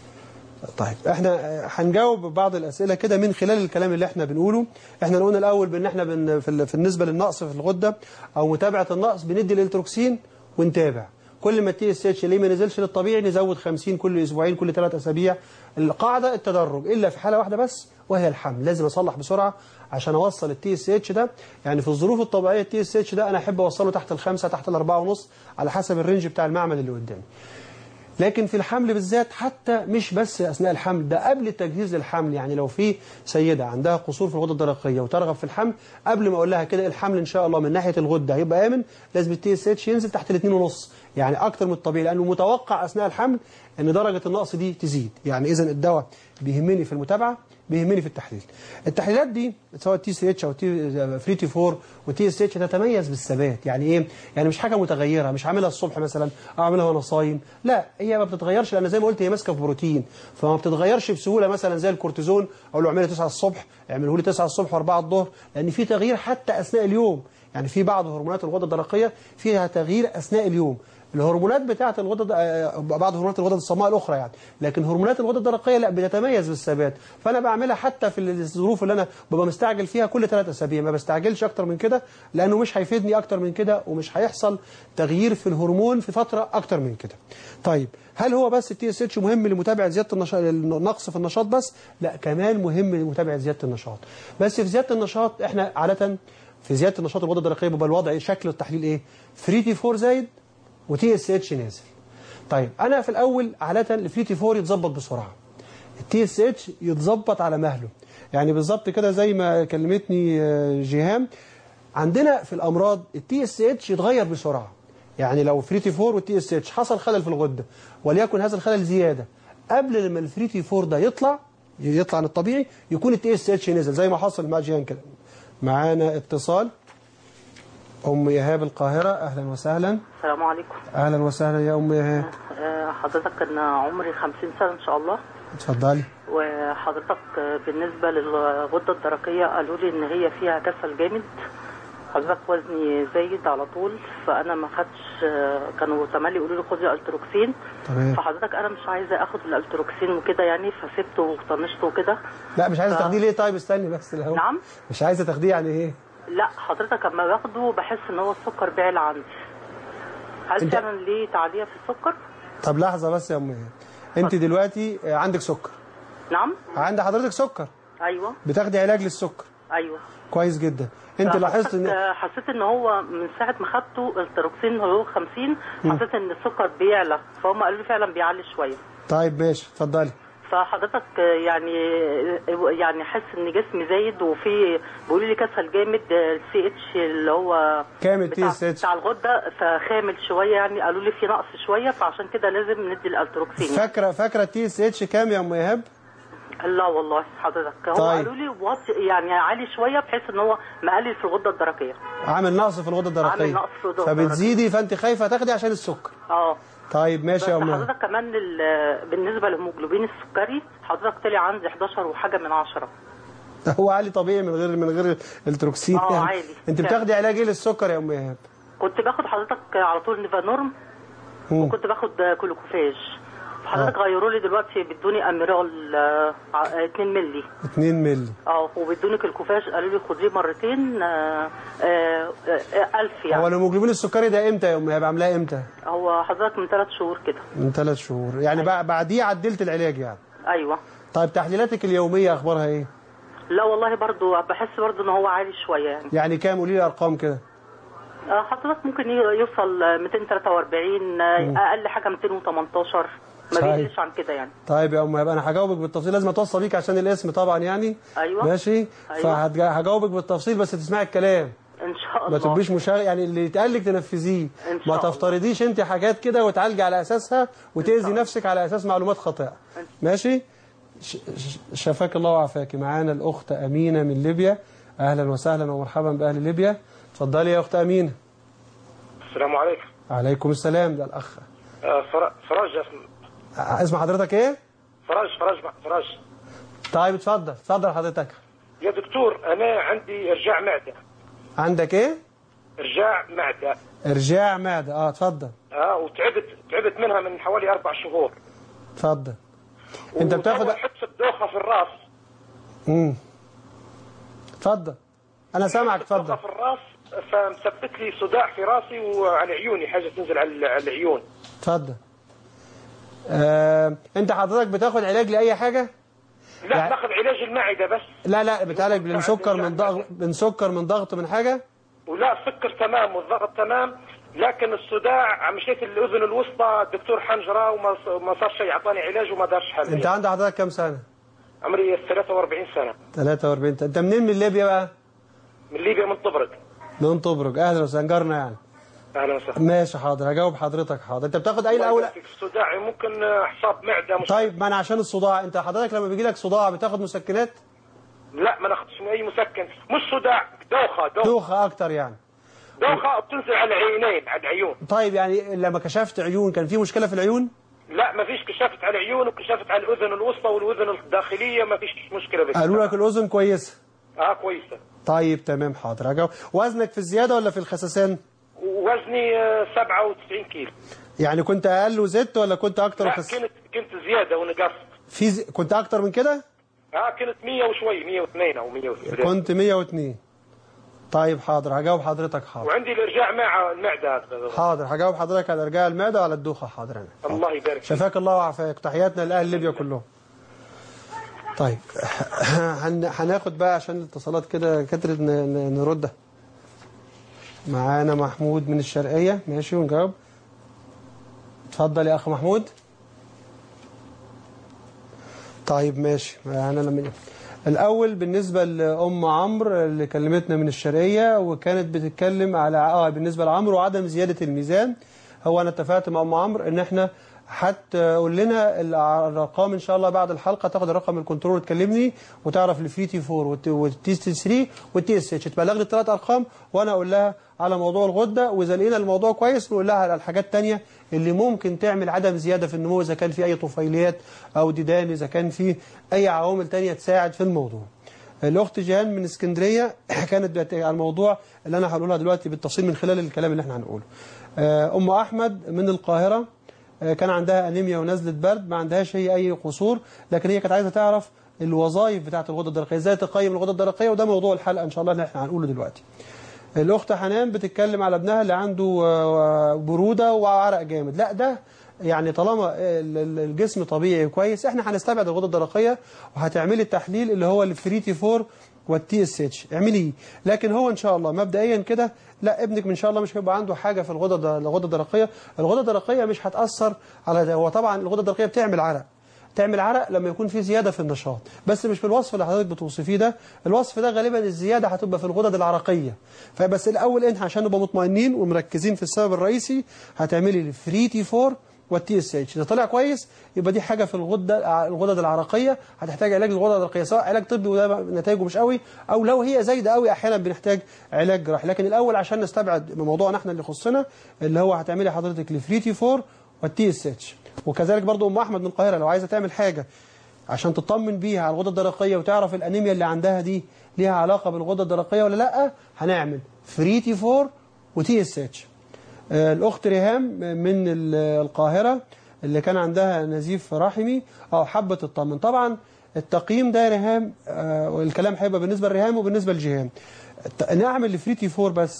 طيب احنا آه، هنجاوب بعض الاسئله كده من خلال الكلام اللي احنا بنقوله احنا قلنا الاول بان احنا بن في ال- في النسبه للنقص في الغده او متابعه النقص بندي الالتروكسين ونتابع كل ما التي اس اتش ليه ما نزلش للطبيعي نزود 50 كل اسبوعين كل ثلاث اسابيع القاعده التدرج الا في حاله واحده بس وهي الحمل لازم اصلح بسرعه عشان اوصل التي اس اتش ده يعني في الظروف الطبيعيه التي اس اتش ده انا احب اوصله تحت الخمسه تحت الاربعه ونص على حسب الرينج بتاع المعمل اللي قدامي لكن في الحمل بالذات حتى مش بس اثناء الحمل ده قبل التجهيز للحمل يعني لو في سيده عندها قصور في الغده الدرقيه وترغب في الحمل قبل ما اقول لها كده الحمل ان شاء الله من ناحيه الغده هيبقى امن لازم التي اس اتش ينزل تحت الاثنين ونص يعني اكتر من الطبيعي لانه متوقع اثناء الحمل ان درجه النقص دي تزيد يعني اذا الدواء بيهمني في المتابعه بيهمني في التحليل التحليلات دي سواء تي سي اتش او تي فري تي 4 وتي اس اتش تتميز بالثبات يعني ايه يعني مش حاجه متغيره مش عاملها الصبح مثلا او اعملها وانا صايم لا هي ما بتتغيرش لان زي ما قلت هي ماسكه في بروتين فما بتتغيرش بسهوله مثلا زي الكورتيزون اقول له اعملي 9 الصبح اعمله لي 9 الصبح و4 الظهر لان في تغيير حتى اثناء اليوم يعني في بعض هرمونات الغده الدرقيه فيها تغيير اثناء اليوم الهرمونات بتاعه الغدد آه، بعض هرمونات الغدد الصماء الاخرى يعني لكن هرمونات الغدد الدرقيه لا بتتميز بالثبات فانا بعملها حتى في الظروف اللي انا ببقى مستعجل فيها كل ثلاث اسابيع ما بستعجلش اكتر من كده لانه مش هيفيدني اكتر من كده ومش هيحصل تغيير في الهرمون في فتره اكتر من كده طيب هل هو بس التي اس اتش مهم لمتابعه زياده النشاط النقص في النشاط بس لا كمان مهم لمتابعه زياده النشاط بس في زياده النشاط احنا عاده في زياده النشاط الغده الدرقيه بيبقى الوضع إيه؟ شكل التحليل ايه فري تي 4 زايد وتي اس اتش نازل طيب انا في الاول عاده الفري تي 4 يتظبط بسرعه التي اس اتش يتظبط على مهله يعني بالظبط كده زي ما كلمتني آه، جيهام عندنا في الامراض التي اس اتش يتغير بسرعه يعني لو فري تي 4 والتي اس اتش حصل خلل في الغده وليكن هذا الخلل زياده قبل لما الفري تي 4 ده يطلع يطلع عن الطبيعي يكون التي اس اتش نزل زي ما حصل مع جيهان كده معانا اتصال ام ايهاب القاهره اهلا وسهلا السلام عليكم اهلا وسهلا يا ام ايهاب آه، حضرتك انا عمري 50 سنه ان شاء الله اتفضلي وحضرتك آه، بالنسبه للغده الدرقيه قالوا لي ان هي فيها كسل جامد حضرتك وزني زايد على طول فانا ما خدتش آه، كانوا تملي يقولوا لي خدي التروكسين تمام فحضرتك انا مش عايزه اخد الالتروكسين وكده يعني فسبته وطنشته وكده لا مش عايزه ف- تاخديه ليه طيب استني بس الاول نعم مش عايزه تاخديه يعني ايه لا حضرتك اما باخده بحس ان هو السكر بيعلى عندي هل أنت- فعلا ليه تعليق في السكر؟ طب لحظه بس يا ام ايهاب انت دلوقتي آه، عندك سكر نعم عند حضرتك سكر ايوه بتاخدي علاج للسكر ايوه كويس جدا انت لاحظت ان فحضرتك حسيت ان هو من ساعه ما خدته التروكسين هو 50 حسيت ان السكر بيعلى فهم قالوا لي فعلا بيعلي شويه طيب ماشي اتفضلي فحضرتك يعني يعني حاسس ان جسمي زايد وفي بيقولوا لي كسل جامد السي اتش اللي هو كام بتاع, التي اس اتش بتاع الغده فخامل شويه يعني قالوا لي في نقص شويه فعشان كده لازم ندي الالتروكسين فاكره فاكره التي اس اتش كام يا ام ايهاب لا والله حضرتك هو طيب. قالوا لي واطي يعني عالي شويه بحيث ان هو مقلل في الغده الدرقيه عامل نقص في الغده الدرقيه عامل نقص في الغدة فبتزيدي فانت خايفه تاخدي عشان السكر اه طيب ماشي بس يا ام ايهاب حضرتك كمان ال- بالنسبه للهيموجلوبين السكري حضرتك طلع عندي 11 وحاجه من 10 هو عالي طبيعي من غير من غير التروكسين اه يعني. عالي. انت فعلا. بتاخدي علاج ايه للسكر يا ام ايهاب كنت باخد حضرتك على طول نيفانورم مم. وكنت باخد كلوكوفاج حضرتك غيروا لي دلوقتي بيدوني اميرال آه، ع- 2 مللي 2 مللي اه وبيدوني كلوكوفاج قالوا لي خديه مرتين آه، آه، آه، 1000 هو يعني الهيموجلوبين السكري ده امتى يا ام ايهاب عاملاه امتى هو حضرتك من ثلاث شهور كده من ثلاث شهور يعني بع- بعديه عدلت العلاج يعني ايوه طيب تحليلاتك اليوميه اخبارها ايه لا والله برضو بحس برضو ان هو عالي شويه يعني يعني كام قولي لي ارقام كده آه، حضرتك ممكن ي- يوصل آه، 243 آه، اقل حاجه 218 ما صحيح. بيقلش عن كده يعني طيب يا ام يبقى انا هجاوبك بالتفصيل لازم اتوصى بيك عشان الاسم طبعا يعني أيوة. ماشي أيوة. فهجاوبك بالتفصيل بس تسمعي الكلام ان شاء ما الله تبقيش مشاغل يعني اللي يتقال لك تنفذيه إن شاء ما الله. تفترضيش انت حاجات كده وتعالجي على اساسها وتاذي نفسك على اساس معلومات خاطئه ماشي ش- ش- شفاك الله وعافاك معانا الاخت امينه من ليبيا اهلا وسهلا ومرحبا باهل ليبيا اتفضلي يا اخت امينه السلام عليكم عليكم السلام ده الاخ آه، فر- فراج اسم- ع- اسم حضرتك ايه فراج فراج فراج طيب اتفضل اتفضل حضرتك يا دكتور انا عندي ارجاع معده عندك ايه ارجاع معده ارجاع معده اه اتفضل اه وتعبت تعبت منها من حوالي اربع شهور اتفضل انت بتاخد وتوا حس بدوخه في الراس امم اتفضل انا سامعك دوخه اتفضل في الراس فمثبت لي صداع في راسي وعلى عيوني حاجه تنزل على على العيون اتفضل آه، انت حضرتك بتاخد علاج لاي حاجه لا يعني- باخذ علاج المعده بس لا لا بتعالج من سكر من ضغط من سكر من ضغط من حاجه ولا السكر تمام والضغط تمام لكن الصداع مشيت الاذن الوسطى الدكتور حنجره وما ما صار شيء اعطاني علاج وما دارش حل انت عندك حضرتك كام سنه عمري 43 سنه 43 انت منين من ليبيا بقى من ليبيا من طبرق من طبرق اهلا وسهلا جارنا يعني اهلا وسهلا ماشي حاضر هجاوب حضرتك حاضر انت بتاخد اي الله الاول يبارك فيك. الصداع ممكن آه، حصاب معده مش طيب ما انا عشان الصداع انت حضرتك لما بيجي لك صداع بتاخد مسكنات لا ما ناخذش من اي مسكن مش صداع دوخه دوخه دوخه اكتر يعني دوخه بتنزل على العينين على العيون طيب يعني لما كشفت عيون كان في مشكله في العيون لا ما فيش كشفت على العيون وكشفت على الاذن الوسطى والاذن الداخليه ما فيش مشكله بس قالوا لك الاذن كويسه اه كويسه طيب تمام حاضر هجاوب وزنك في الزياده ولا في الخسسان ووزني آه، 97 كيلو يعني كنت اقل وزدت ولا كنت اكتر لا وخس كنت كنت زياده ونقصت في ز... كنت اكتر من كده اه كنت 100 وشوي 102 او 103 كنت 102 طيب حاضر هجاوب حضرتك حاضر وعندي الارجاع مع المعده هذا. حاضر هجاوب حضرتك على ارجاع المعده وعلى الدوخه حاضر انا الله يبارك فيك شفاك الله وعافاك تحياتنا لاهل ليبيا كلهم طيب هن... هناخد بقى عشان الاتصالات كده كترت ن... ن... نردها معانا محمود من الشرقية ماشي ونجاوب اتفضل يا اخ محمود طيب ماشي انا لما الاول بالنسبه لام عمرو اللي كلمتنا من الشرقيه وكانت بتتكلم على اه بالنسبه لعمرو وعدم زياده الميزان هو انا اتفقت مع ام عمرو ان احنا هتقول لنا الارقام ان شاء الله بعد الحلقه تاخد الرقم الكنترول وتكلمني وتعرف الفري تي 4 والتي 3 والتي اس اتش تبلغ لي الثلاث ارقام وانا اقول لها على موضوع الغده واذا لقينا الموضوع كويس نقول لها على الحاجات الثانيه اللي ممكن تعمل عدم زياده في النمو اذا كان في اي طفيليات او ديدان اذا كان في اي عوامل ثانيه تساعد في الموضوع. الاخت جيهان من اسكندريه كانت بتحكي عن الموضوع اللي انا هقولها دلوقتي بالتفصيل من خلال الكلام اللي احنا هنقوله. ام احمد من القاهره كان عندها انيميا ونزله برد ما عندهاش هي اي قصور لكن هي كانت عايزه تعرف الوظائف بتاعه الغده الدرقيه ازاي تقيم الغده الدرقيه وده موضوع الحلقه ان شاء الله اللي احنا هنقوله دلوقتي. الاخت حنان بتتكلم على ابنها اللي عنده بروده وعرق جامد لا ده يعني طالما الجسم طبيعي كويس احنا هنستبعد الغده الدرقيه وهتعملي التحليل اللي هو الفريتي 4 والتي اس اتش اعمليه لكن هو ان شاء الله مبدئيا كده لا ابنك ان شاء الله مش هيبقى عنده حاجه في الغده الغده الدرقيه الغده الدرقيه مش هتاثر على ده هو طبعا الغده الدرقيه بتعمل عرق تعمل عرق لما يكون في زياده في النشاط بس مش بالوصف اللي حضرتك بتوصفيه ده الوصف ده غالبا الزياده هتبقى في الغدد العرقيه فبس الاول انت عشان نبقى مطمئنين ومركزين في السبب الرئيسي هتعملي الفري تي 4 والتي اس اتش اذا طلع كويس يبقى دي حاجه في الغده الغدد العرقيه هتحتاج علاج للغدد العرقيه سواء علاج طبي وده نتائجه مش قوي او لو هي زايده قوي احيانا بنحتاج علاج جراحي لكن الاول عشان نستبعد موضوعنا احنا اللي يخصنا اللي هو هتعملي حضرتك الفري تي 4 والتي اس اتش وكذلك برضو ام احمد من القاهره لو عايزه تعمل حاجه عشان تطمن بيها على الغده الدرقيه وتعرف الانيميا اللي عندها دي ليها علاقه بالغده الدرقيه ولا لا هنعمل فري تي 4 وتي اس اتش الاخت ريهام من القاهره اللي كان عندها نزيف رحمي او حبه تطمن طبعا التقييم ده ريهام والكلام هيبقى بالنسبه لريهام وبالنسبه لجيهام نعمل الفري تي 4 بس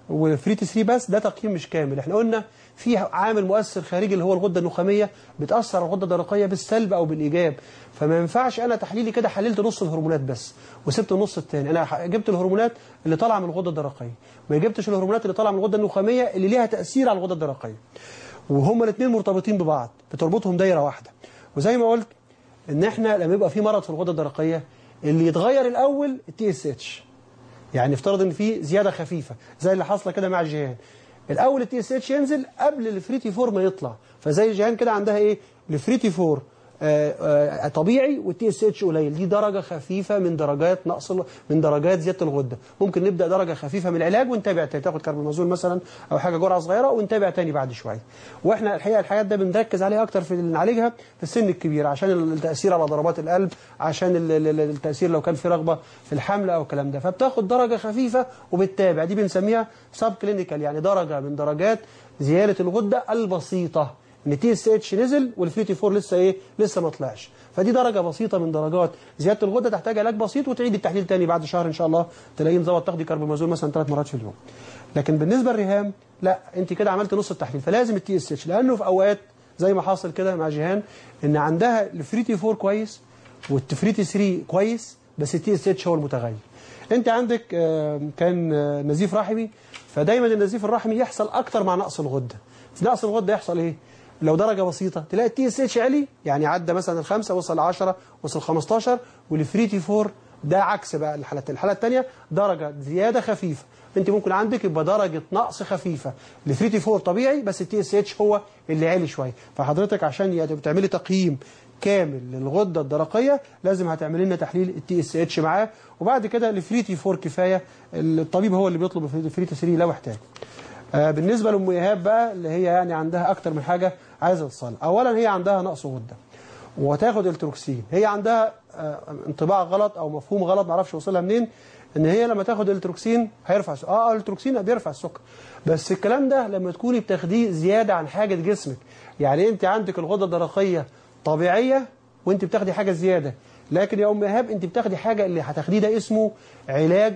والفري تي 3 بس ده تقييم مش كامل احنا قلنا في عامل مؤثر خارجي اللي هو الغده النخاميه بتاثر على الغده الدرقيه بالسلب او بالايجاب فما ينفعش انا تحليلي كده حللت نص الهرمونات بس وسبت النص الثاني انا ح- جبت الهرمونات اللي طالعه من الغده الدرقيه ما جبتش الهرمونات اللي طالعه من الغده النخاميه اللي ليها تاثير على الغده الدرقيه وهما الاثنين مرتبطين ببعض بتربطهم دايره واحده وزي ما قلت ان احنا لما يبقى في مرض في الغده الدرقيه اللي يتغير الاول التي اس اتش يعني افترض ان في زياده خفيفه زي اللي حاصله كده مع جيهان الاول التي اس اتش ينزل قبل الفريتي 4 ما يطلع فزي جيهان كده عندها ايه الفريتي 4 آه، آه، طبيعي والتي اس اتش قليل دي درجه خفيفه من درجات نقص ال- من درجات زياده الغده ممكن نبدا درجه خفيفه من العلاج ونتابع تاني تاخد كاربامازول مثلا او حاجه جرعه صغيره ونتابع تاني بعد شويه واحنا الحقيقه الحاجات ده بنركز عليها اكتر في نعالجها في السن الكبير عشان التاثير على ضربات القلب عشان ال- ال- ال- التاثير لو كان في رغبه في الحمل او الكلام ده فبتاخد درجه خفيفه وبتتابع دي بنسميها سب كلينيكال يعني درجه من درجات زياده الغده البسيطه ان تي اس اتش نزل والفريتي 4 لسه ايه لسه ما طلعش فدي درجه بسيطه من درجات زياده الغده تحتاج علاج بسيط وتعيد التحليل تاني بعد شهر ان شاء الله تلاقيه مظبط تاخدي كاربامازول مثلا ثلاث مرات في اليوم لكن بالنسبه للرهام لا انت كده عملت نص التحليل فلازم التي اس اتش لانه في اوقات زي ما حاصل كده مع جيهان ان عندها الفريتي 4 كويس والفريتي 3 كويس بس التي اس اتش هو المتغير انت عندك آه، كان آه، نزيف رحمي فدايما النزيف الرحمي يحصل اكتر مع نقص الغده في نقص الغده يحصل ايه لو درجه بسيطه تلاقي التي اس اتش عالي يعني عدى مثلا الخمسه وصل ل 10 وصل 15 والفريتي 4 ده عكس بقى الحالات الحاله الثانيه درجه زياده خفيفه انت ممكن عندك يبقى درجه نقص خفيفه الفريتي 4 طبيعي بس التي اس اتش هو اللي عالي شويه فحضرتك عشان يعني تعملي تقييم كامل للغده الدرقيه لازم هتعملي لنا تحليل التي اس اتش معاه وبعد كده الفريتي 4 كفايه الطبيب هو اللي بيطلب الفريتي 3 لو احتاج آه، بالنسبه لام ايهاب بقى اللي هي يعني عندها اكتر من حاجه عايزه تصلي اولا هي عندها نقص غده وتاخد التروكسين هي عندها آه، انطباع غلط او مفهوم غلط معرفش وصلها منين ان هي لما تاخد التروكسين هيرفع السكر اه التروكسين بيرفع السكر بس الكلام ده لما تكوني بتاخديه زياده عن حاجه جسمك يعني انت عندك الغده الدرقيه طبيعيه وانت بتاخدي حاجه زياده لكن يا ام ايهاب انت بتاخدي حاجه اللي هتاخديه ده اسمه علاج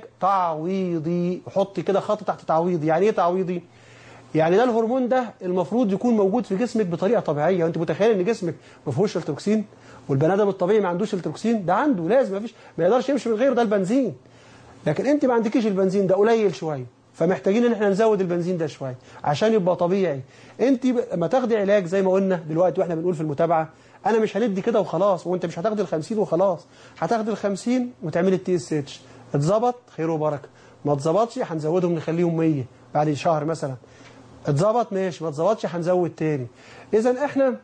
تعويضي حطي كده خط تحت تعويضي يعني ايه تعويضي يعني ده الهرمون ده المفروض يكون موجود في جسمك بطريقه طبيعيه وانت متخيل ان جسمك ما فيهوش التروكسين والبني ادم الطبيعي ما عندوش التروكسين ده عنده لازم ما فيش ما يقدرش يمشي من غيره ده البنزين لكن انت ما عندكيش البنزين ده قليل شويه فمحتاجين ان احنا نزود البنزين ده شويه عشان يبقى طبيعي انت ب- لما تاخدي علاج زي ما قلنا دلوقتي واحنا بنقول في المتابعه انا مش هندي كده وخلاص وانت مش هتاخدي ال 50 وخلاص هتاخدي ال 50 وتعملي التي اس اتش اتظبط خير وبركه ما اتظبطش هنزودهم نخليهم 100 بعد شهر مثلا اتظبط ماشي ما اتظبطش هنزود تاني اذا احنا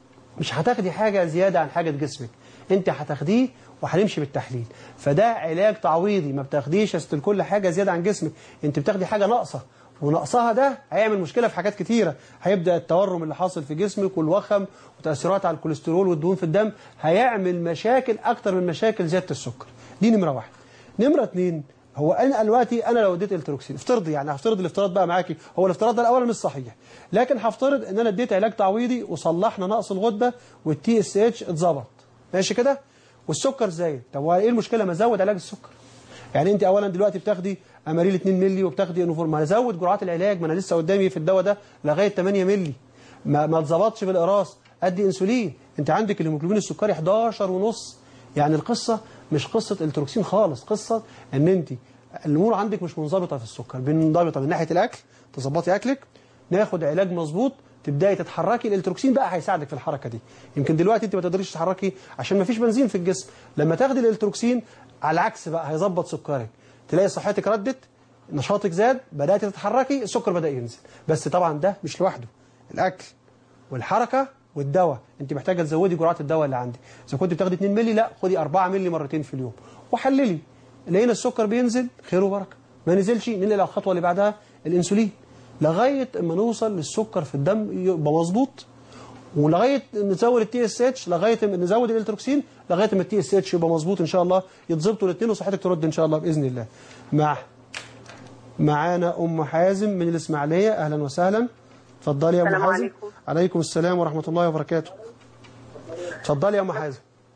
مش هتاخدي حاجة زيادة عن حاجة جسمك انت هتاخديه وهنمشي بالتحليل فده علاج تعويضي ما بتاخديش أصل كل حاجة زيادة عن جسمك انت بتاخدي حاجة ناقصة ونقصها ده هيعمل مشكلة في حاجات كتيرة هيبدأ التورم اللي حاصل في جسمك والوخم وتأثيرات على الكوليسترول والدهون في الدم هيعمل مشاكل أكتر من مشاكل زيادة السكر دي نمرة واحد نمرة اتنين هو انا دلوقتي انا لو اديت التروكسين افترضي يعني هفترض الافتراض بقى معاكي هو الافتراض ده الاول مش صحيح لكن هفترض ان انا اديت علاج تعويضي وصلحنا نقص الغده والتي اس اتش اتظبط ماشي كده والسكر زايد طب هو ايه المشكله ما ازود علاج السكر يعني انت اولا دلوقتي بتاخدي اماريل 2 مللي وبتاخدي انوفور ما ازود جرعات العلاج ما انا لسه قدامي في الدواء ده لغايه 8 مللي ما ما اتظبطش بالقراص ادي انسولين انت عندك الهيموجلوبين السكري 11 ونص يعني القصه مش قصه التروكسين خالص قصه ان انت الامور عندك مش منضبطه في السكر منضبطه من ناحيه الاكل تظبطي اكلك ناخد علاج مظبوط تبداي تتحركي الالتروكسين بقى هيساعدك في الحركه دي يمكن دلوقتي انت ما تقدريش تتحركي عشان ما فيش بنزين في الجسم لما تاخدي الالتروكسين على العكس بقى هيظبط سكرك تلاقي صحتك ردت نشاطك زاد بدات تتحركي السكر بدا ينزل بس طبعا ده مش لوحده الاكل والحركه والدواء انت محتاجه تزودي جرعات الدواء اللي عندك اذا كنت بتاخدي 2 مللي لا خدي 4 مللي مرتين في اليوم وحللي لقينا السكر بينزل خير وبركه ما نزلش ننقل على الخطوه اللي بعدها الانسولين لغايه اما نوصل للسكر في الدم يبقى مظبوط ولغايه نزود التي اس اتش لغايه ما نزود الالتروكسين لغايه ما التي اس اتش يبقى مظبوط ان شاء الله يتظبطوا الاثنين وصحتك ترد ان شاء الله باذن الله مع معانا ام حازم من الاسماعيليه اهلا وسهلا اتفضلي يا ام السلام حازم عليكم. عليكم السلام ورحمه الله وبركاته اتفضلي يا ام حازم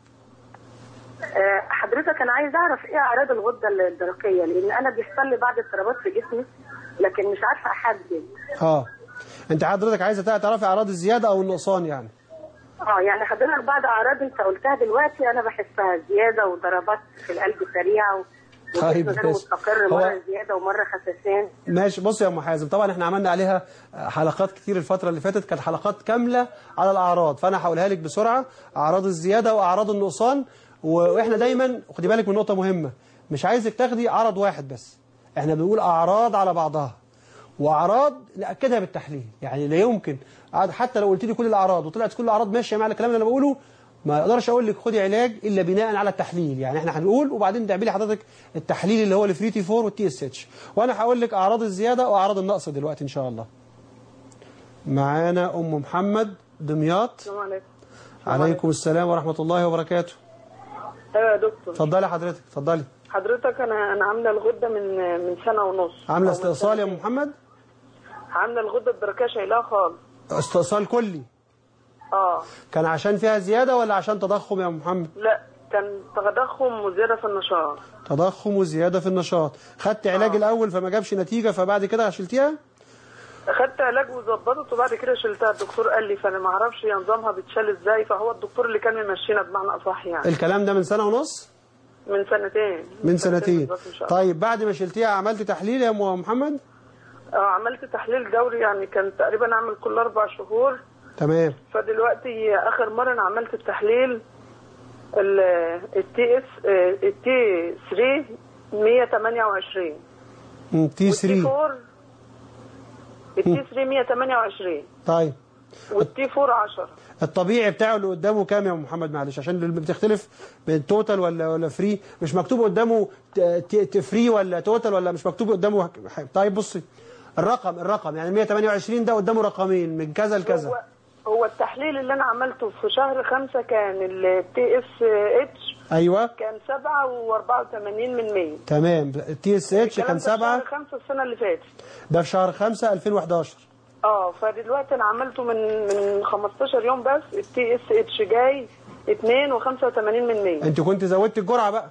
آه، حضرتك انا عايز اعرف ايه اعراض الغده الدرقيه لان انا بيحصل لي بعض اضطرابات في جسمي لكن مش عارفه احدد اه انت حضرتك عايزه تعرفي اعراض الزياده او النقصان يعني اه يعني حضرتك بعض اعراض انت قلتها دلوقتي انا بحسها زياده وضربات في القلب سريعه و... طيب، وجسم غير ماشي. مستقر هو- مره زياده ومره خسسان ماشي بص يا ام حازم طبعا احنا عملنا عليها حلقات كتير الفتره اللي فاتت كانت حلقات كامله على الاعراض فانا هقولها لك بسرعه اعراض الزياده واعراض النقصان و- واحنا دايما خدي بالك من نقطه مهمه مش عايزك تاخدي عرض واحد بس احنا بنقول اعراض على بعضها واعراض ناكدها بالتحليل يعني لا يمكن حتى لو قلت لي كل الاعراض وطلعت كل الاعراض ماشيه مع الكلام اللي انا بقوله ما اقدرش اقول لك خدي علاج الا بناء على التحليل يعني احنا هنقول وبعدين تعملي حضرتك التحليل اللي هو الفري تي 4 والتي اس اتش وانا هقول لك اعراض الزياده واعراض النقص دلوقتي ان شاء الله معانا ام محمد دمياط السلام عليكم عليكم السلام ورحمه الله وبركاته ايوه يا دكتور اتفضلي حضرتك اتفضلي حضرتك انا انا عامله الغده من من سنه ونص عامله أو من استئصال يا ام سنتين. محمد عامله الغده الدرقيه شايلاها خالص استئصال كلي اه كان عشان فيها زياده ولا عشان تضخم يا ام محمد لا كان تضخم وزياده في النشاط تضخم وزياده في النشاط خدت علاج الاول فما جابش نتيجه فبعد كده شلتيها اخدت علاج وظبطت وبعد كده شلتها الدكتور قال لي فانا ما اعرفش هي نظامها بتشال ازاي فهو الدكتور اللي كان ممشينا بمعنى اصح يعني الكلام ده من سنه ونص من سنتين من سنتين بالظبط إن شاء الله. طيب بعد ما شلتيها عملت تحليل يا ام محمد اه عملت تحليل دوري يعني كان تقريبا اعمل كل اربع شهور تمام فدلوقتي اخر مره انا عملت التحليل التي اس التي 3 128 تي 3 4 التي 3 128 طيب والتي 4 10 الطبيعي بتاعه اللي قدامه كام يا ام محمد معلش عشان اللي بتختلف بين توتال ولا ولا فري مش مكتوب قدامه ت- ت- ت- فري ولا توتال ولا مش مكتوب قدامه حاجة. طيب بصي الرقم الرقم يعني 128 ده قدامه رقمين من كذا هو لكذا هو التحليل اللي انا عملته في شهر خمسة كان التي اس اتش ايوه كان 7 و84 من 100 تمام التي اس اتش كان الكلام ده في 7 شهر خمسة السنة اللي فاتت ده في شهر 5 2011 اه فدلوقتي انا عملته من من 15 يوم بس التي اس اتش جاي 2 و85 من 100 انت كنت زودت الجرعه بقى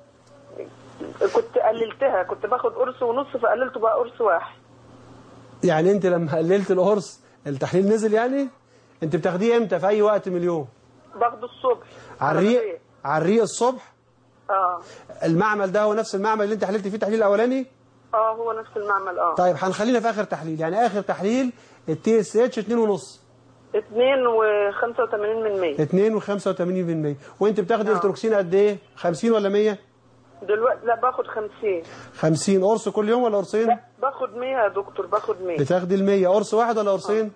كنت قللتها كنت باخد قرص ونص فقللته بقى قرص واحد يعني انت لما قللت القرص التحليل نزل يعني انت بتاخديه امتى في اي وقت من اليوم باخده الصبح على الريق على الريق الصبح اه المعمل ده هو نفس المعمل اللي انت حللت فيه التحليل الاولاني اه هو نفس المعمل اه طيب هنخلينا في اخر تحليل يعني اخر تحليل التي اس اتش 2 ونص 2 و85 من 100 2 و85% وانت بتاخد التروكسين قد ايه 50 ولا 100 دلوقتي لا باخد 50 50 قرص كل يوم ولا قرصين باخد 100 يا دكتور باخد 100 بتاخدي ال 100 قرص واحد ولا قرصين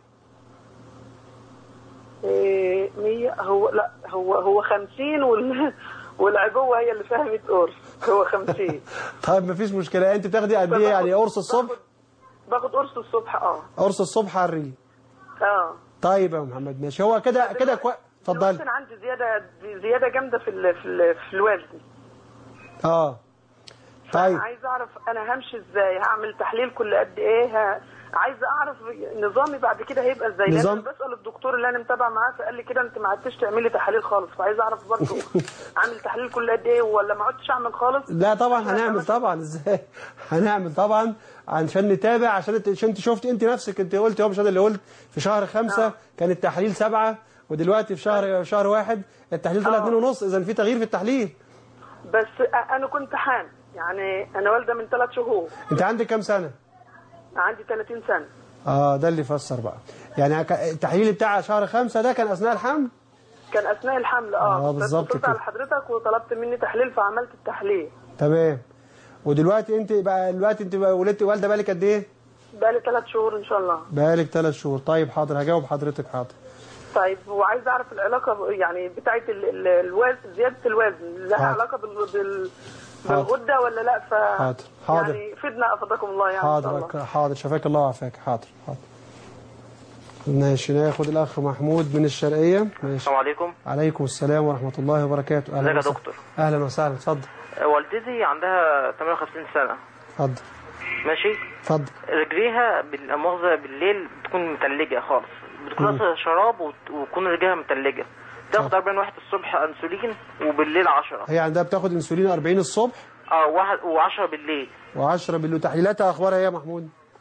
إيه 100 هو لا هو هو 50 وال والعجوه هي اللي فيها 100 قرص هو 50 طيب مفيش مشكله انت بتاخدي قد ايه يعني قرص الصبح باخد قرص الصبح اه قرص الصبح على الريق اه طيب يا محمد ماشي هو كده كده كويس اتفضلي دلوقتي انا عندي زياده زياده جامده في ال في ال في الوزن اه طيب عايز اعرف انا همشي ازاي هعمل تحليل كل قد ايه ه... عايز اعرف نظامي بعد كده هيبقى ازاي لان نظام- أنا بسال الدكتور اللي انا متابعه معاه فقال لي كده انت ما عدتش تعملي تحاليل خالص فعايز اعرف برضه اعمل تحليل كل قد ايه ولا ما عدتش اعمل خالص لا طبعا هنعمل طبعا ازاي هنعمل طبعا عشان نتابع عشان انت عشان انت شفت انت نفسك انت قلت هو مش انا اللي قلت في شهر خمسة كان التحليل سبعة ودلوقتي في شهر شهر واحد التحليل طلع اتنين ونص اذا في تغيير في التحليل بس أ- انا كنت حامل يعني انا والده من ثلاث شهور انت عندك كام سنة عندي 30 سنه اه ده اللي فسر بقى يعني ك- التحليل بتاع شهر خمسة ده كان اثناء الحمل كان اثناء الحمل اه آه، بالظبط اتصلت كده. على حضرتك وطلبت مني تحليل فعملت التحليل تمام ودلوقتي انت بقى دلوقتي انت بقى ولدت والده بالك قد ايه بقالي ثلاث شهور ان شاء الله بالك ثلاث شهور طيب حاضر هجاوب حضرتك حاضر طيب وعايز اعرف العلاقه ب- يعني بتاعه ال- ال- الوزن زياده الوزن لها حاضر. علاقه بال بال حاضر. بالغده ولا لا ف حاضر. حاضر. يعني فدنا افضكم الله يعني ان شاء الله حاضر حاضر شفاك الله وعافاك حاضر حاضر ماشي ناخد الاخ محمود من الشرقيه ماشي السلام عليكم عليكم السلام ورحمه الله وبركاته ازيك يا وسهلا. دكتور؟ اهلا وسهلا اتفضل والدتي عندها 58 سنة اتفضل ماشي اتفضل رجليها بالمؤاخذة بالليل بتكون متلجة خالص بتكون مم. واخدة شراب وت- وتكون رجليها متلجة تاخد 40 واحد الصبح انسولين وبالليل 10 هي عندها بتاخد انسولين 40 الصبح اه واحد و10 بالليل و10 بالليل تحليلاتها اخبارها ايه يا محمود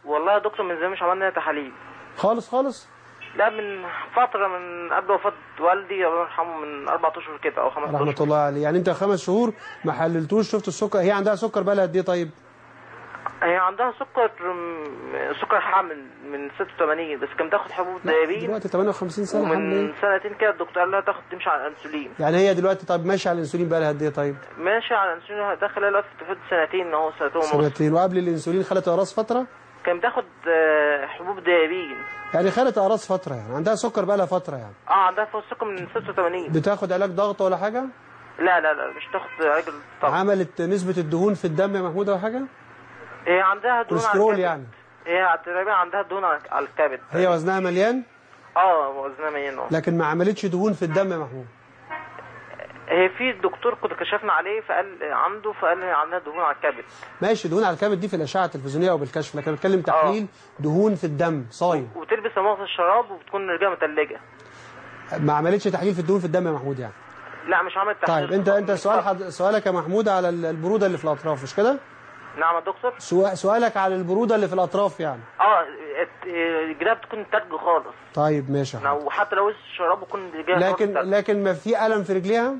والله يا دكتور من زمان مش عملنا تحاليل خالص خالص لا من فترة من قبل وفاة والدي الله يرحمه من أربع أشهر كده أو خمس رحمة أشهر الله عليه يعني انت خمس شهور ما حللتوش شفت السكر هي عندها سكر بقى لها قد ايه طيب هي عندها سكر سكر حامل من 86 بس كان بتاخد حبوب دايبين دلوقتي 58 سنة حمل ومن ايه سنتين كده الدكتور قال لها تاخد تمشي على الانسولين يعني هي دلوقتي طب ماشية على الانسولين بقى لها قد ايه طيب ماشي على الانسولين داخل لها في حدود سنتين اهو سنتين ونص سنتين وقبل الانسولين خدت اقراص فترة كان بتاخد آه، حبوب دايبين يعني خدت اقراص فترة يعني عندها سكر بقى لها فترة يعني اه عندها فوق السكر من 86 بتاخد علاج ضغط ولا حاجة لا لا لا مش تاخد علاج الضغط عملت نسبة الدهون في الدم يا محمود ولا حاجة هي عندها دهون على كوليسترول الكبد يعني هي تقريبا عندها دهون على على الكبد هي وزنها مليان اه وزنها مليان اه لكن ما عملتش دهون في الدم يا محمود هي في دكتور كنت كشفنا عليه فقال عنده فقال لي عندها دهون على الكبد ماشي دهون على الكبد دي في الاشعه التلفزيونيه او بالكشف لكن بتكلم تحليل دهون في الدم صايم وتلبس مغص الشراب وبتكون رجلها متلجه ما عملتش تحليل في الدهون في الدم يا محمود يعني لا مش عملت تحليل طيب انت انت سؤال حد... سؤالك يا محمود على ال- البروده اللي في الاطراف مش كده نعم يا دكتور سؤال سؤالك على البروده اللي في الاطراف يعني اه ات- رجلها بتكون تلج خالص طيب ماشي يا حبيبي. وحتى لو الشراب بيكون رجلها لكن خالص تلج. لكن ما في الم في رجليها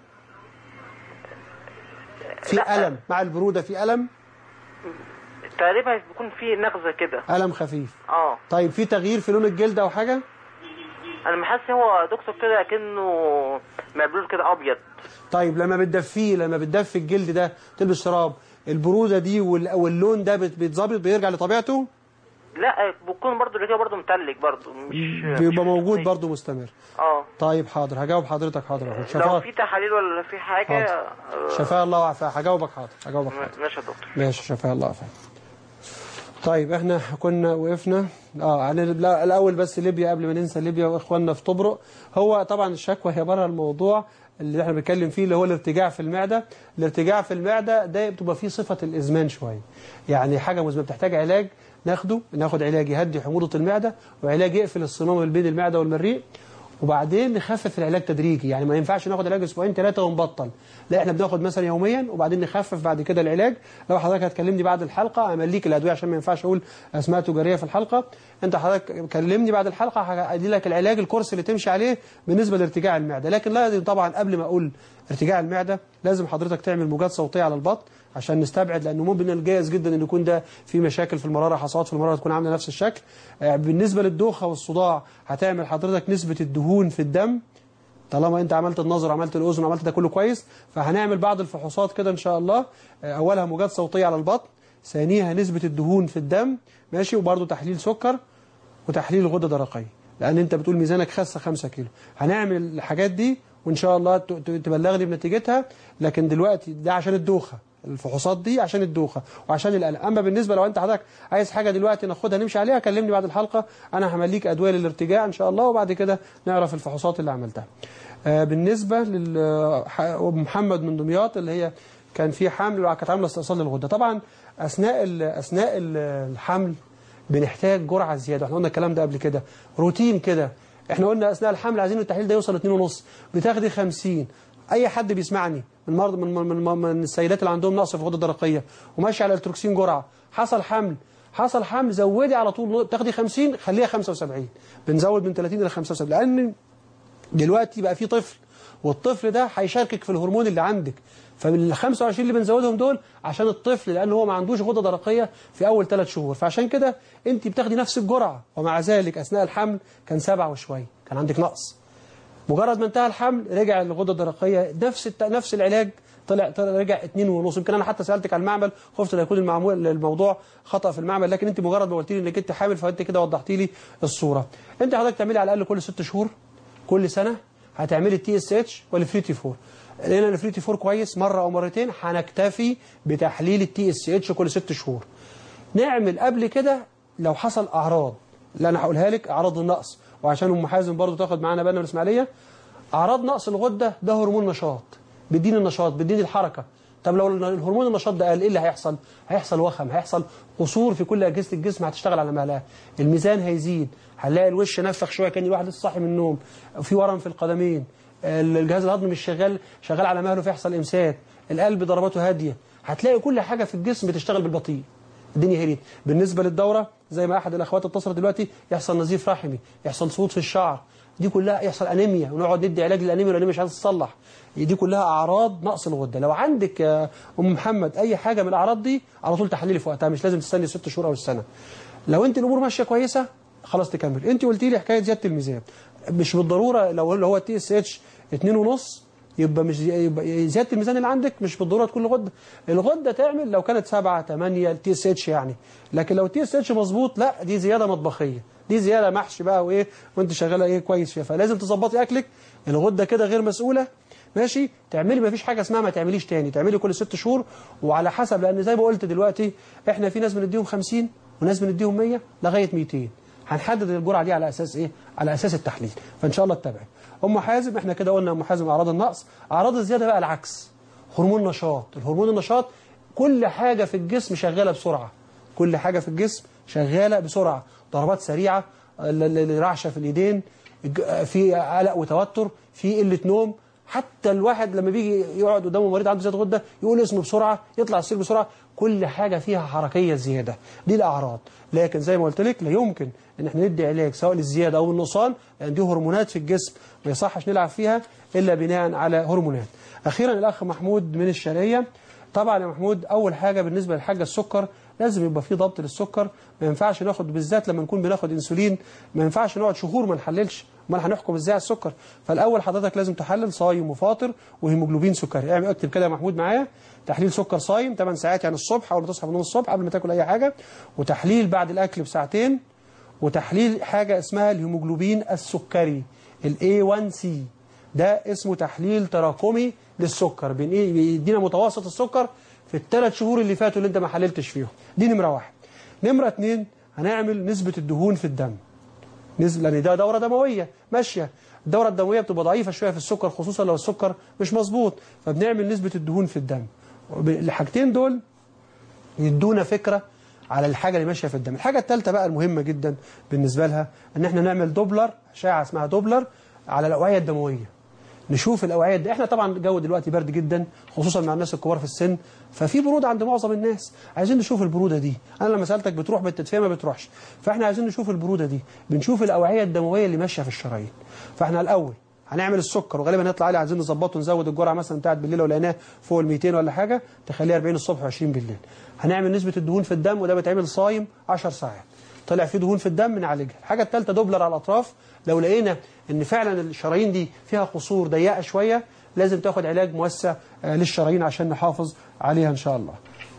في الم مع البروده في الم تقريبا بيكون في نغزه كده الم خفيف اه طيب في تغيير في لون الجلد او حاجه انا محس هو دكتور كده كأنه مبلول كده ابيض طيب لما بتدفيه لما بتدفي الجلد ده تلبس شراب البروده دي وال- واللون ده بت- بيتظبط بيرجع لطبيعته لا بيكون برضو رجلها برضو متلج برضو مش بيبقى موجود برضه مستمر اه طيب حاضر هجاوب حضرتك حاضر يا أخوي. لو شفاء في تحاليل ولا في حاجه حاضر. آه، شفاء الله وعافاه هجاوبك حاضر هجاوبك حاضر ماشي يا دكتور ماشي شفاء الله وعافاه طيب احنا كنا وقفنا اه عن ال- لا، الاول بس ليبيا قبل ما ننسى ليبيا واخواننا في طبرق هو طبعا الشكوى هي بره الموضوع اللي احنا بنتكلم فيه اللي هو الارتجاع في المعده الارتجاع في المعده ده بتبقى فيه صفه الازمان شويه يعني حاجه مزمنه بتحتاج علاج ناخده ناخد علاج يهدي حموضه المعده وعلاج يقفل الصمام اللي بين المعده والمريء وبعدين نخفف العلاج تدريجي يعني ما ينفعش ناخد علاج اسبوعين ثلاثه ونبطل لا احنا بناخد مثلا يوميا وبعدين نخفف بعد كده العلاج لو حضرتك هتكلمني بعد الحلقه امليك الادويه عشان ما ينفعش اقول اسماء تجاريه في الحلقه انت حضرتك كلمني بعد الحلقه هدي لك العلاج الكورس اللي تمشي عليه بالنسبه لارتجاع المعده لكن لازم طبعا قبل ما اقول ارتجاع المعده لازم حضرتك تعمل موجات صوتيه على البطن عشان نستبعد لانه ممكن من الجائز جدا ان يكون ده في مشاكل في المراره حصوات في المراره تكون عامله نفس الشكل آه، بالنسبه للدوخه والصداع هتعمل حضرتك نسبه الدهون في الدم طالما انت عملت النظر وعملت الاذن وعملت ده كله كويس فهنعمل بعض الفحوصات كده ان شاء الله آه، اولها موجات صوتيه على البطن ثانيها نسبه الدهون في الدم ماشي وبرده تحليل سكر وتحليل غده درقيه لان انت بتقول ميزانك خاسه 5 كيلو هنعمل الحاجات دي وان شاء الله ت- ت- تبلغني بنتيجتها لكن دلوقتي ده عشان الدوخه الفحوصات دي عشان الدوخه وعشان القلق اما بالنسبه لو انت حضرتك عايز حاجه دلوقتي ناخدها نمشي عليها كلمني بعد الحلقه انا همليك ادويه للارتجاع ان شاء الله وبعد كده نعرف الفحوصات اللي عملتها آه، بالنسبه لمحمد من دمياط اللي هي كان في حمل وكانت عامله استئصال للغده طبعا اثناء ال- اثناء ال- الحمل بنحتاج جرعه زياده احنا قلنا الكلام ده قبل كده روتين كده احنا قلنا اثناء الحمل عايزين التحليل ده يوصل 2.5 بتاخدي 50 اي حد بيسمعني من مرض من, من, من, من السيدات اللي عندهم نقص في الغده الدرقيه وماشي على التروكسين جرعه حصل حمل حصل حمل زودي على طول بتاخدي 50 خليها 75 بنزود من 30 الى 75 لان دلوقتي بقى في طفل والطفل ده هيشاركك في الهرمون اللي عندك فال 25 اللي بنزودهم دول عشان الطفل لان هو ما عندوش غده درقيه في اول ثلاث شهور فعشان كده انت بتاخدي نفس الجرعه ومع ذلك اثناء الحمل كان سبعة وشويه كان عندك نقص مجرد ما انتهى الحمل رجع الغده الدرقيه نفس الت... نفس العلاج طلع طلع رجع اتنين ونص يمكن انا حتى سالتك على المعمل خفت لا يكون المعمول الموضوع خطا في المعمل لكن انت مجرد ما قلت لي انك انت حامل فانت كده وضحتي لي الصوره انت حضرتك تعملي على الاقل كل ست شهور كل سنه هتعملي التي اس اتش والفري تي 4 لقينا ان الفري تي 4 كويس مره او مرتين هنكتفي بتحليل التي اس اتش كل ست شهور نعمل قبل كده لو حصل اعراض اللي انا هقولها لك اعراض النقص وعشان ام حازم برضو تاخد معانا بالنا من الاسماعيليه اعراض نقص الغده ده هرمون نشاط بيديني النشاط بيديني الحركه طب لو الهرمون النشاط ده قل ايه اللي هيحصل هيحصل وخم هيحصل قصور في كل اجهزه الجسم هتشتغل على مهلها الميزان هيزيد هنلاقي الوش نفخ شويه كان الواحد لسه صاحي من النوم في ورم في القدمين الجهاز الهضمي مش شغال شغال على مهله فيحصل امساك القلب ضرباته هاديه هتلاقي كل حاجه في الجسم بتشتغل بالبطيء الدنيا هديت بالنسبه للدوره زي ما احد الاخوات اتصل دلوقتي يحصل نزيف رحمي يحصل سقوط في الشعر دي كلها يحصل انيميا ونقعد ندي علاج للانيميا والانيميا مش عايزه تتصلح دي كلها اعراض نقص الغده لو عندك يا ام محمد اي حاجه من الاعراض دي على طول تحللي في وقتها مش لازم تستني ست شهور او السنه لو انت الامور ماشيه كويسه خلاص تكمل انت قلتي لي حكايه زياده الميزان مش بالضروره لو اللي هو تي اس اتش 2 ونص يبقى مش يبقى زياده الميزان اللي عندك مش بالضروره تكون الغده الغده تعمل لو كانت 7 8 تي اس اتش يعني لكن لو تي اس اتش مظبوط لا دي زياده مطبخيه دي زياده محشي بقى وايه وانت شغاله ايه كويس فيها فلازم تظبطي اكلك الغده كده غير مسؤوله ماشي تعملي ما فيش حاجه اسمها ما تعمليش تاني تعملي كل ست شهور وعلى حسب لان زي ما قلت دلوقتي احنا في ناس بنديهم 50 وناس بنديهم 100 لغايه 200 هنحدد الجرعه دي على اساس ايه على اساس التحليل فان شاء الله اتبعي ام حازم احنا كده قلنا ام حازم اعراض النقص اعراض الزياده بقى العكس هرمون نشاط الهرمون النشاط كل حاجه في الجسم شغاله بسرعه كل حاجه في الجسم شغاله بسرعه ضربات سريعه ال- ال- الرعشه في الايدين الج- في قلق وتوتر في قله نوم حتى الواحد لما بيجي يقعد قدامه مريض عنده زياده غده يقول اسمه بسرعه يطلع السير بسرعه كل حاجه فيها حركيه زياده دي الاعراض لكن زي ما قلت لك لا يمكن ان احنا ندي علاج سواء للزياده او النقصان لان دي هرمونات في الجسم ما يصحش نلعب فيها الا بناء على هرمونات اخيرا الاخ محمود من الشرقيه طبعا يا محمود اول حاجه بالنسبه للحاجه السكر لازم يبقى في ضبط للسكر ما ينفعش ناخد بالذات لما نكون بناخد انسولين ما ينفعش نقعد شهور ما نحللش امال هنحكم ازاي على السكر فالاول حضرتك لازم تحلل صايم وفاطر وهيموجلوبين سكري اعمل اكتب كده يا محمود معايا تحليل سكر صايم 8 ساعات يعني الصبح اول ما تصحى من النوم الصبح قبل ما تاكل اي حاجه وتحليل بعد الاكل بساعتين وتحليل حاجه اسمها الهيموجلوبين السكري الاي 1 سي ده اسمه تحليل تراكمي للسكر بين ايه بيدينا متوسط السكر في الثلاث شهور اللي فاتوا اللي انت ما حللتش فيهم دي نمره واحد نمره اتنين هنعمل نسبه الدهون في الدم نسبة لان ده دوره دمويه ماشيه الدوره الدمويه بتبقى ضعيفه شويه في السكر خصوصا لو السكر مش مظبوط فبنعمل نسبه الدهون في الدم وب- الحاجتين دول يدونا فكره على الحاجه اللي ماشيه في الدم الحاجه الثالثه بقى المهمه جدا بالنسبه لها ان احنا نعمل دوبلر اشعه اسمها دوبلر على الاوعيه الدمويه نشوف الاوعيه دي احنا طبعا الجو دلوقتي برد جدا خصوصا مع الناس الكبار في السن ففي بروده عند معظم الناس عايزين نشوف البروده دي انا لما سالتك بتروح بالتدفئه ما بتروحش فاحنا عايزين نشوف البروده دي بنشوف الاوعيه الدمويه اللي ماشيه في الشرايين فاحنا الاول هنعمل السكر وغالبا هيطلع عليه عايزين نظبطه نزود الجرعه مثلا بتاعت بالليل لو لقيناه فوق ال 200 ولا حاجه تخليها 40 الصبح و20 بالليل هنعمل نسبه الدهون في الدم وده بيتعمل صايم 10 ساعات طلع فيه دهون في الدم نعالجها الحاجه الثالثه دوبلر على الاطراف لو لقينا ان فعلا الشرايين دي فيها قصور ضيقه شويه لازم تاخد علاج موسع آه، للشرايين عشان نحافظ عليها ان شاء الله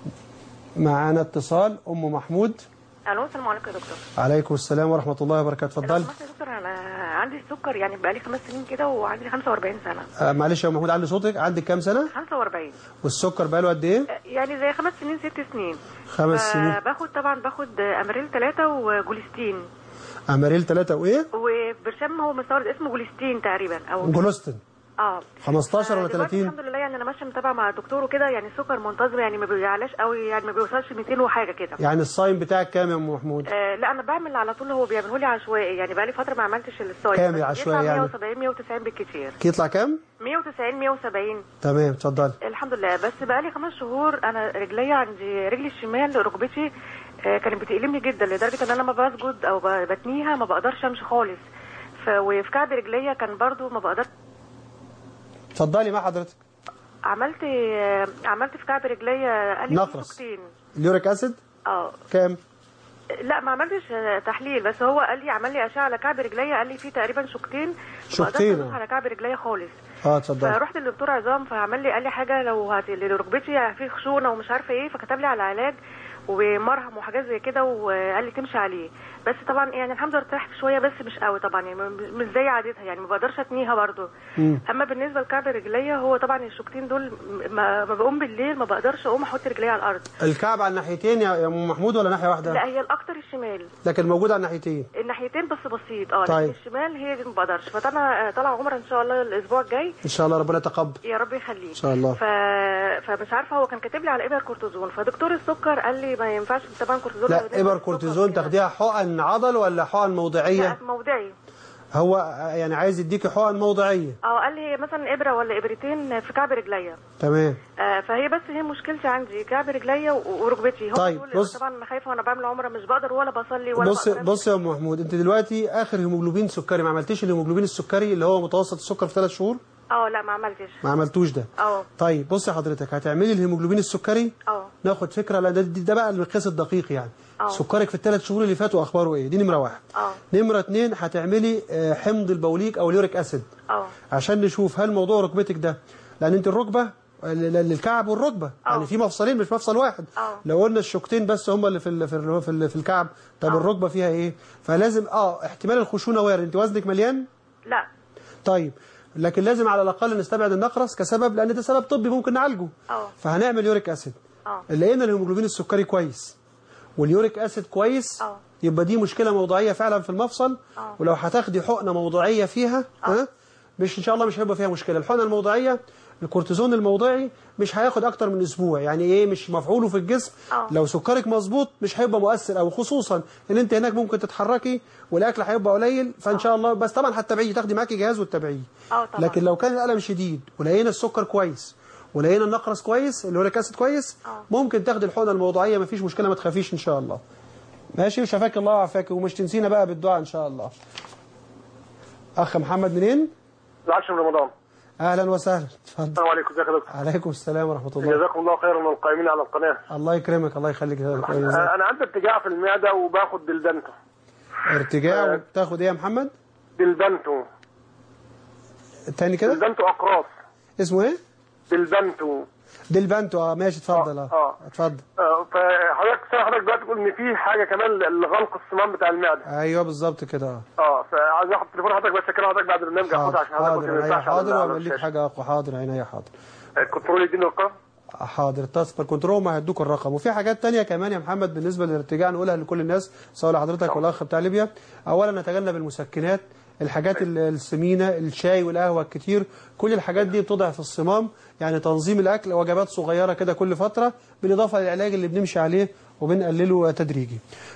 معانا اتصال ام محمود الو السلام عليكم يا دكتور عليكم السلام ورحمه الله وبركاته اتفضل لو سمحت يا دكتور انا عندي السكر يعني بقالي خمس سنين كده وعندي 45 سنه آه، معلش يا أم محمود علي صوتك عندك كام سنه 45 والسكر بقاله قد ايه يعني زي خمس سنين ست سنين خمس سنين باخد طبعا باخد اماريل ثلاثة وجوليستين اماريل 3 وايه وبرشام هو مستورد اسمه جوليستين تقريبا او جلوستين اه 15 ولا دلوقتي 30 الحمد لله يعني انا ماشيه متابعه مع الدكتور وكده يعني السكر منتظم يعني ما بيعلاش قوي يعني ما بيوصلش 200 وحاجه كده يعني الصايم بتاعك كام يا ام محمود آه لا انا بعمل على طول هو بيعمله لي عشوائي يعني بقالي فتره ما عملتش الصايم كام بس عشوائي بيطلع يعني؟ 170 190 بالكتير يطلع كام 190 170 تمام اتفضل الحمد لله بس بقالي خمس شهور انا رجلي عندي رجلي الشمال ركبتي آه، كانت بتألمني جدا لدرجه ان انا لما بسجد او ب- بتنيها ما بقدرش امشي خالص ف... وفي كعب رجليا كان برضو ما بقدرش اتفضلي مع حضرتك عملت آه، عملت في كعب رجليا قال لي في نقرس. سكتين اليوريك اسيد اه كام لا ما عملتش آه، تحليل بس هو قال لي عمل لي اشعه على كعب رجليا قال لي في تقريبا شقتين ما شقتين، بقدرش أدوس آه. على كعب رجليا خالص اه اتفضل فرحت للدكتور عظام فعمل لي قال لي حاجه لو هت... لركبتي في خشونه ومش عارفه ايه فكتب لي على علاج ومرهم وحاجات زي كده وقال لي تمشي عليه بس طبعا يعني الحمد لله ارتحت شويه بس مش قوي طبعا يعني م- مش زي عادتها يعني ما بقدرش اتنيها برضو مم. اما بالنسبه لكعب رجليا هو طبعا الشوكتين دول م- ما, ما بقوم بالليل ما بقدرش اقوم احط رجليا على الارض الكعب على الناحيتين يا يا ام محمود ولا ناحيه واحده لا هي الاكتر الشمال لكن موجود على الناحيتين الناحيتين بس بسيط اه طيب. لكن الشمال هي دي ما بقدرش فانا طالعه عمره ان شاء الله الاسبوع الجاي ان شاء الله ربنا يتقبل يا رب يخليك إن شاء الله. ف... فمش عارفه هو كان كاتب لي على ابر كورتيزون فدكتور السكر قال لي ما ينفعش طبعا كورتيزون لا ابر كورتيزون تاخديها حقن عضل ولا حقن موضعيه لا موضعي هو يعني عايز يديكي حقن موضعيه اه قال لي مثلا ابره ولا ابرتين في كعب رجليا تمام آه فهي بس هي مشكلتي عندي كعب رجليا و- وركبتي هم طيب، دول بص. طبعا انا خايفه وانا بعمل عمره مش بقدر ولا بصلي ولا بص بقدر بص يا ام محمود انت دلوقتي اخر هيموجلوبين سكري ما عملتيش الهيموجلوبين السكري اللي هو متوسط السكر في ثلاث شهور اه لا ما عملتش ما عملتوش ده اه طيب بص يا حضرتك هتعملي الهيموجلوبين السكري اه ناخد فكره لان ده, ده بقى المقياس الدقيق يعني اه. سكرك في الثلاث شهور اللي فاتوا اخباره ايه دي نمره واحد اه نمره اتنين هتعملي آه، حمض البوليك او اليوريك اسيد اه عشان نشوف هل موضوع ركبتك ده لان انت الركبه ال- ال- الكعب والركبه يعني في مفصلين مش مفصل واحد اه. لو قلنا الشوكتين بس هم اللي في ال في ال في, ال في الكعب طب الركبه فيها ايه فلازم اه احتمال الخشونه وارد انت وزنك مليان لا طيب لكن لازم على الاقل نستبعد النقرس كسبب لان ده سبب طبي ممكن نعالجه اه فهنعمل يوريك اسيد اه لقينا الهيموجلوبين السكري كويس واليوريك اسيد كويس اه. يبقى دي مشكله موضعيه فعلا في المفصل اه. ولو هتاخدي حقنه موضعيه فيها ها مش ان شاء الله مش هيبقى فيها مشكله الحقنه الموضعيه الكورتيزون الموضعي مش هياخد اكتر من اسبوع يعني ايه مش مفعوله في الجسم اه. لو سكرك مظبوط مش هيبقى مؤثر او خصوصا ان انت هناك ممكن تتحركي والاكل هيبقى قليل فان شاء الله بس طبعا هتتابعيه تاخدي معاكي جهاز وتتابعيه اه طبعا لكن لو كان الالم شديد ولقينا السكر كويس ولقينا النقرس كويس اليوريك اسيد كويس اه. ممكن تاخدي الحقنه الموضعيه مفيش مشكله ما تخافيش ان شاء الله ماشي وشفاك الله وعافاك ومش تنسينا بقى بالدعاء ان شاء الله اخ محمد منين العاشر من رمضان اهلا وسهلا اتفضل السلام عليكم ازيك يا دكتور عليكم السلام ورحمه الله جزاكم الله خيرا من القائمين على القناه الله يكرمك الله يخليك آه، انا عندي ارتجاع في المعده وباخد دلبنتو ارتجاع وبتاخد ايه يا محمد دلبنتو تاني كده دلبنتو اقراص اسمه ايه دلبنتو دلبنتو اه ماشي اتفضل اه اه اتفضل آه، فحضرتك سامع حضرتك دلوقتي تقول ان في حاجه كمان لغلق الصمام بتاع المعده ايوه بالظبط كده اه اه فعايز اخد تليفون حضرتك بس كده حضرتك بعد البرنامج اخدها عشان حضرتك حاضر ما عينيا ينفعش على- حاضر على واعمل لك الشاشة. حاجه اقوى حاضر عينيا حاضر الكنترول يديني الارقام حاضر اتصل بالكنترول ما هيدوك الرقم وفي حاجات تانية كمان يا محمد بالنسبه للارتجاع نقولها لكل الناس سواء لحضرتك والاخ بتاع ليبيا اولا نتجنب المسكنات الحاجات ال- السمينه الشاي والقهوه الكتير كل الحاجات دي بتضعف الصمام يعني تنظيم الاكل وجبات صغيره كده كل فتره بالاضافه للعلاج اللي بنمشي عليه وبنقلله تدريجي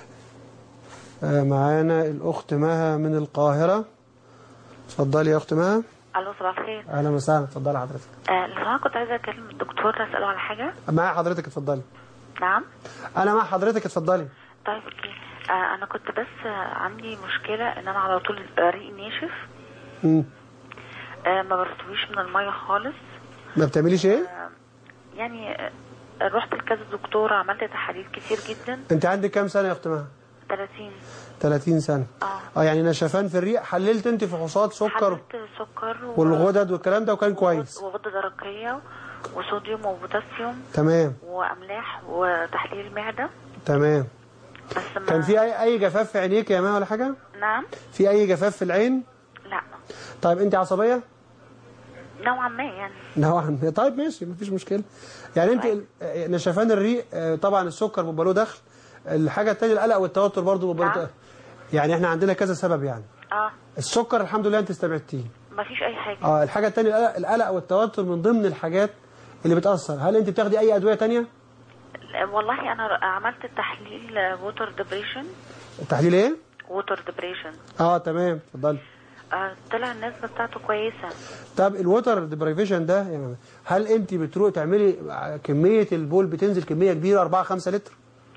آه، معانا الاخت مها من القاهره اتفضلي يا اخت مها الو صباح الخير اهلا وسهلا اتفضلي حضرتك آه لو انا كنت عايزه اكلم الدكتور اساله على حاجه معايا حضرتك اتفضلي نعم انا مع حضرتك اتفضلي طيب اوكي آه انا كنت بس آه عندي مشكله ان انا على طول ريقي ناشف مم. آه ما برتويش من الميه خالص ما بتعمليش ايه يعني آه رحت لكذا دكتور عملت تحاليل كتير جدا انت عندك كام سنه يا اخت مها 30 30 سنه اه يعني نشفان في الريق حللت انت فحوصات سكر حللت سكر و... والغدد والكلام ده وكان كويس وغده درقيه وصوديوم وبوتاسيوم تمام واملاح وتحليل معده تمام بس ما كان في اي اي جفاف في عينيك يا مها ولا حاجه نعم في اي جفاف في العين لا طيب انت عصبيه نوعا ما يعني نوعا ما طيب ماشي مفيش مشكله يعني انت ال- آه، نشفان الريق آه، طبعا السكر بيبقى له دخل الحاجه الثانيه القلق والتوتر برضه بيبقى له- يعني احنا عندنا كذا سبب يعني اه السكر الحمد لله انت استبعدتيه ما فيش اي حاجه اه الحاجه الثانيه القلق, القلق والتوتر من ضمن الحاجات اللي بتاثر هل انت بتاخدي اي ادويه ثانيه والله انا عملت تحليل ووتر ديبريشن التحليل ايه ووتر ديبريشن اه تمام اتفضلي آه طلع النسبه بتاعته كويسه طب الووتر ديبريفيشن ده يعني هل انت بتروح تعملي كميه البول بتنزل كميه كبيره 4 5 لتر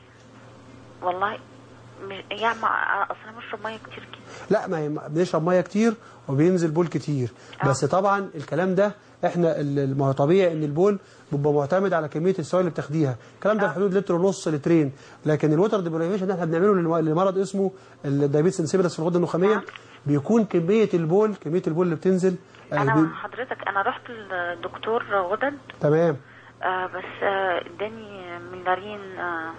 والله مش يعني ما- اصل انا بشرب ميه كتير جدا لا ما هي- بنشرب ميه كتير وبينزل بول كتير بس طبعا الكلام ده احنا ال- ما هو طبيعي ان البول بيبقى معتمد على كميه السوائل اللي بتاخديها الكلام ده في حدود لتر ونص لترين لكن الووتر ديبريفيشن ده احنا بنعمله للم- لمرض اسمه الدايابيتس انسيبيدس في الغده النخاميه بيكون كميه البول كميه البول اللي بتنزل آه، انا بي- حضرتك انا رحت للدكتور غدد تمام آه بس آه، اداني ميلارين آه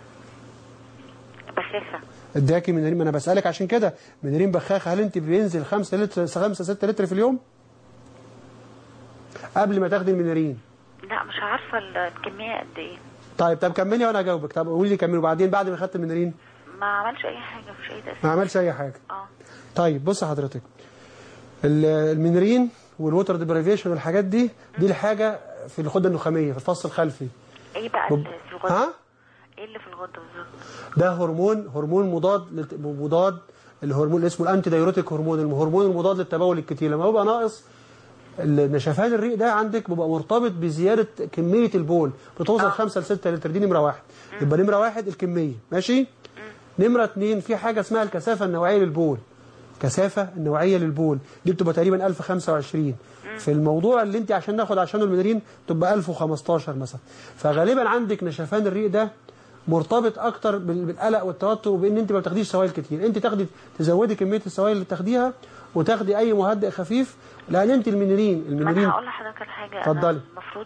بخافه اداكي منارين ما انا بسالك عشان كده منارين بخاخه هل انت بينزل 5 لتر 5 6 لتر في اليوم قبل ما تاخدي المنارين لا مش عارفه ال- الكميه قد ايه طيب طب كملي وانا اجاوبك طب قولي لي كملي وبعدين بعد ما خدت المنارين ما عملش اي حاجه مفيش اي تاثير ما عملش اي حاجه اه طيب بص حضرتك ال- المنارين والووتر ديبريفيشن والحاجات دي دي الحاجه في الغده النخاميه في الفص الخلفي ايه بقى بب- اللي في الغده ها ايه اللي في الغده بالظبط ده هرمون هرمون مضاد لت- مضاد الهرمون اللي اسمه الانتي دايوريتيك هرمون الهرمون المضاد للتبول الكتير لما بيبقى ناقص نشفان الريق ده عندك بيبقى مرتبط بزياده كميه البول بتوصل 5 ل 6 لتر دي نمره واحد يبقى نمره واحد الكميه ماشي نمره اثنين في حاجه اسمها الكثافه النوعيه للبول كثافه النوعيه للبول دي بتبقى تقريبا 1025 في الموضوع اللي انت عشان ناخد عشانه المنرين تبقى 1015 مثلا فغالبا عندك نشفان الريق ده مرتبط اكتر بال- بالقلق والتوتر وبان انت ما بتاخديش سوائل كتير انت تاخدي تزودي كميه السوائل اللي بتاخديها وتاخدي اي مهدئ خفيف لان انت المنرين ما انا المنرين هقول لحضرتك على حاجه اتفضلي. أنا المفروض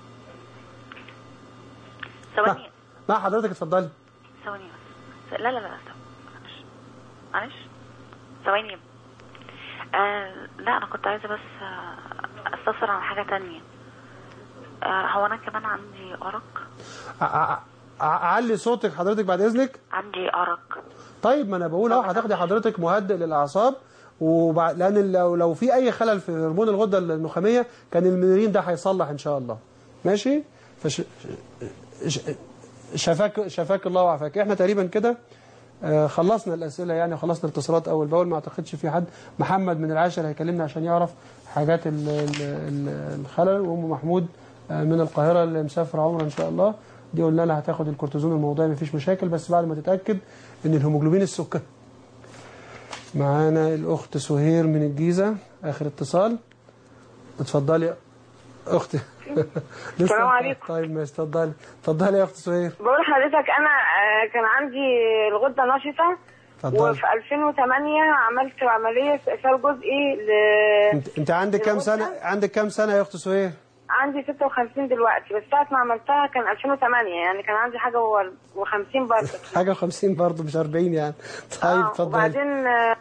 ثواني مع حضرتك اتفضلي ثواني بس لا لا لا ثواني. معلش معلش ثواني آه لا انا كنت عايزه بس آه، استفسر عن حاجه تانية آه هو انا كمان عندي ارق ع- ع- ع- اعلي صوتك حضرتك بعد اذنك عندي ارق طيب ما انا بقول اهو هتاخدي حضرتك مهدئ للاعصاب وبعد لان لو لو في اي خلل في هرمون الغده النخاميه كان المنرين ده هيصلح ان شاء الله ماشي فش ش- شفاك شفاك الله وعافاك احنا تقريبا كده آه، خلصنا الاسئله يعني خلصنا الاتصالات اول باول ما اعتقدش في حد محمد من العاشر هيكلمنا عشان يعرف حاجات ال- ال- ال- الخلل وام محمود آه، من القاهره اللي مسافره عمره ان شاء الله دي قلنا لها هتاخد الكورتيزون الموضوعي مفيش مشاكل بس بعد ما تتاكد ان الهيموجلوبين السكري معانا الاخت سهير من الجيزه اخر اتصال اتفضلي اختي السلام عليكم. طيب ماشي اتفضلي اتفضلي يا اخت سهير بقول لحضرتك انا آه، كان عندي الغده نشطه اتفضلي. وفي 2008 عملت عمليه استئصال جزئي ل... انت انت عندك كام سنه عندك كام سنه يا اخت سهير عندي 56 دلوقتي بس ساعه ما عملتها كان 2008 يعني كان عندي حاجه و50 برضه حاجه 50 برضه مش 40 يعني طيب آه، اتفضلي وبعدين آه،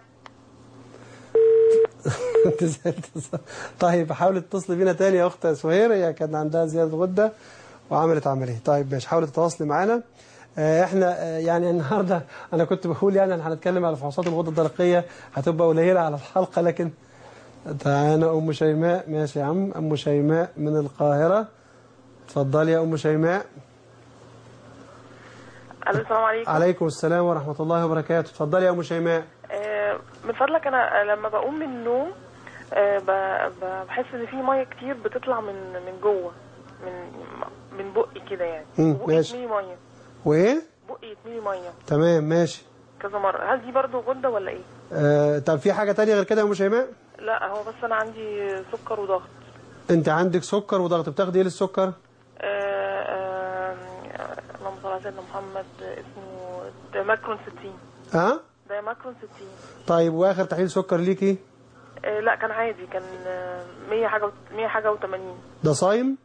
انت زي اتصال. طيب حاولي تتصلي بينا تاني يا اخت سهير هي كان عندها زياده غده وعملت عمليه طيب ماشي حاولي تتواصلي معانا آه، احنا آه، يعني النهارده انا كنت بقول يعني احنا هنتكلم على فحوصات الغده الدرقيه هتبقى قليله على الحلقه لكن تعالى ام شيماء ماشي يا عم ام شيماء من القاهره اتفضلي يا ام شيماء الو السلام عليكم عليكم السلام ورحمه الله وبركاته اتفضلي يا ام شيماء آه، من فضلك انا لما بقوم من النوم آه، ب- ب- بحس ان في ميه كتير بتطلع من من جوه من من بقي كده يعني مم، بقي ماشي. يتملي ميه وايه بقي يتملي ميه تمام ماشي كذا مره هل دي برضو غده ولا ايه آه طب في حاجه تانية غير كده يا ام شيماء لا هو بس انا عندي سكر وضغط انت عندك سكر وضغط بتاخدي ايه للسكر آه، آه، اللهم صل على سيدنا محمد اسمه دايماكرون 60 ها دايماكرون 60 طيب واخر تحليل سكر ليكي آه، لا كان عادي كان آه، 100 حاجه و- 100 حاجه و80 ده صايم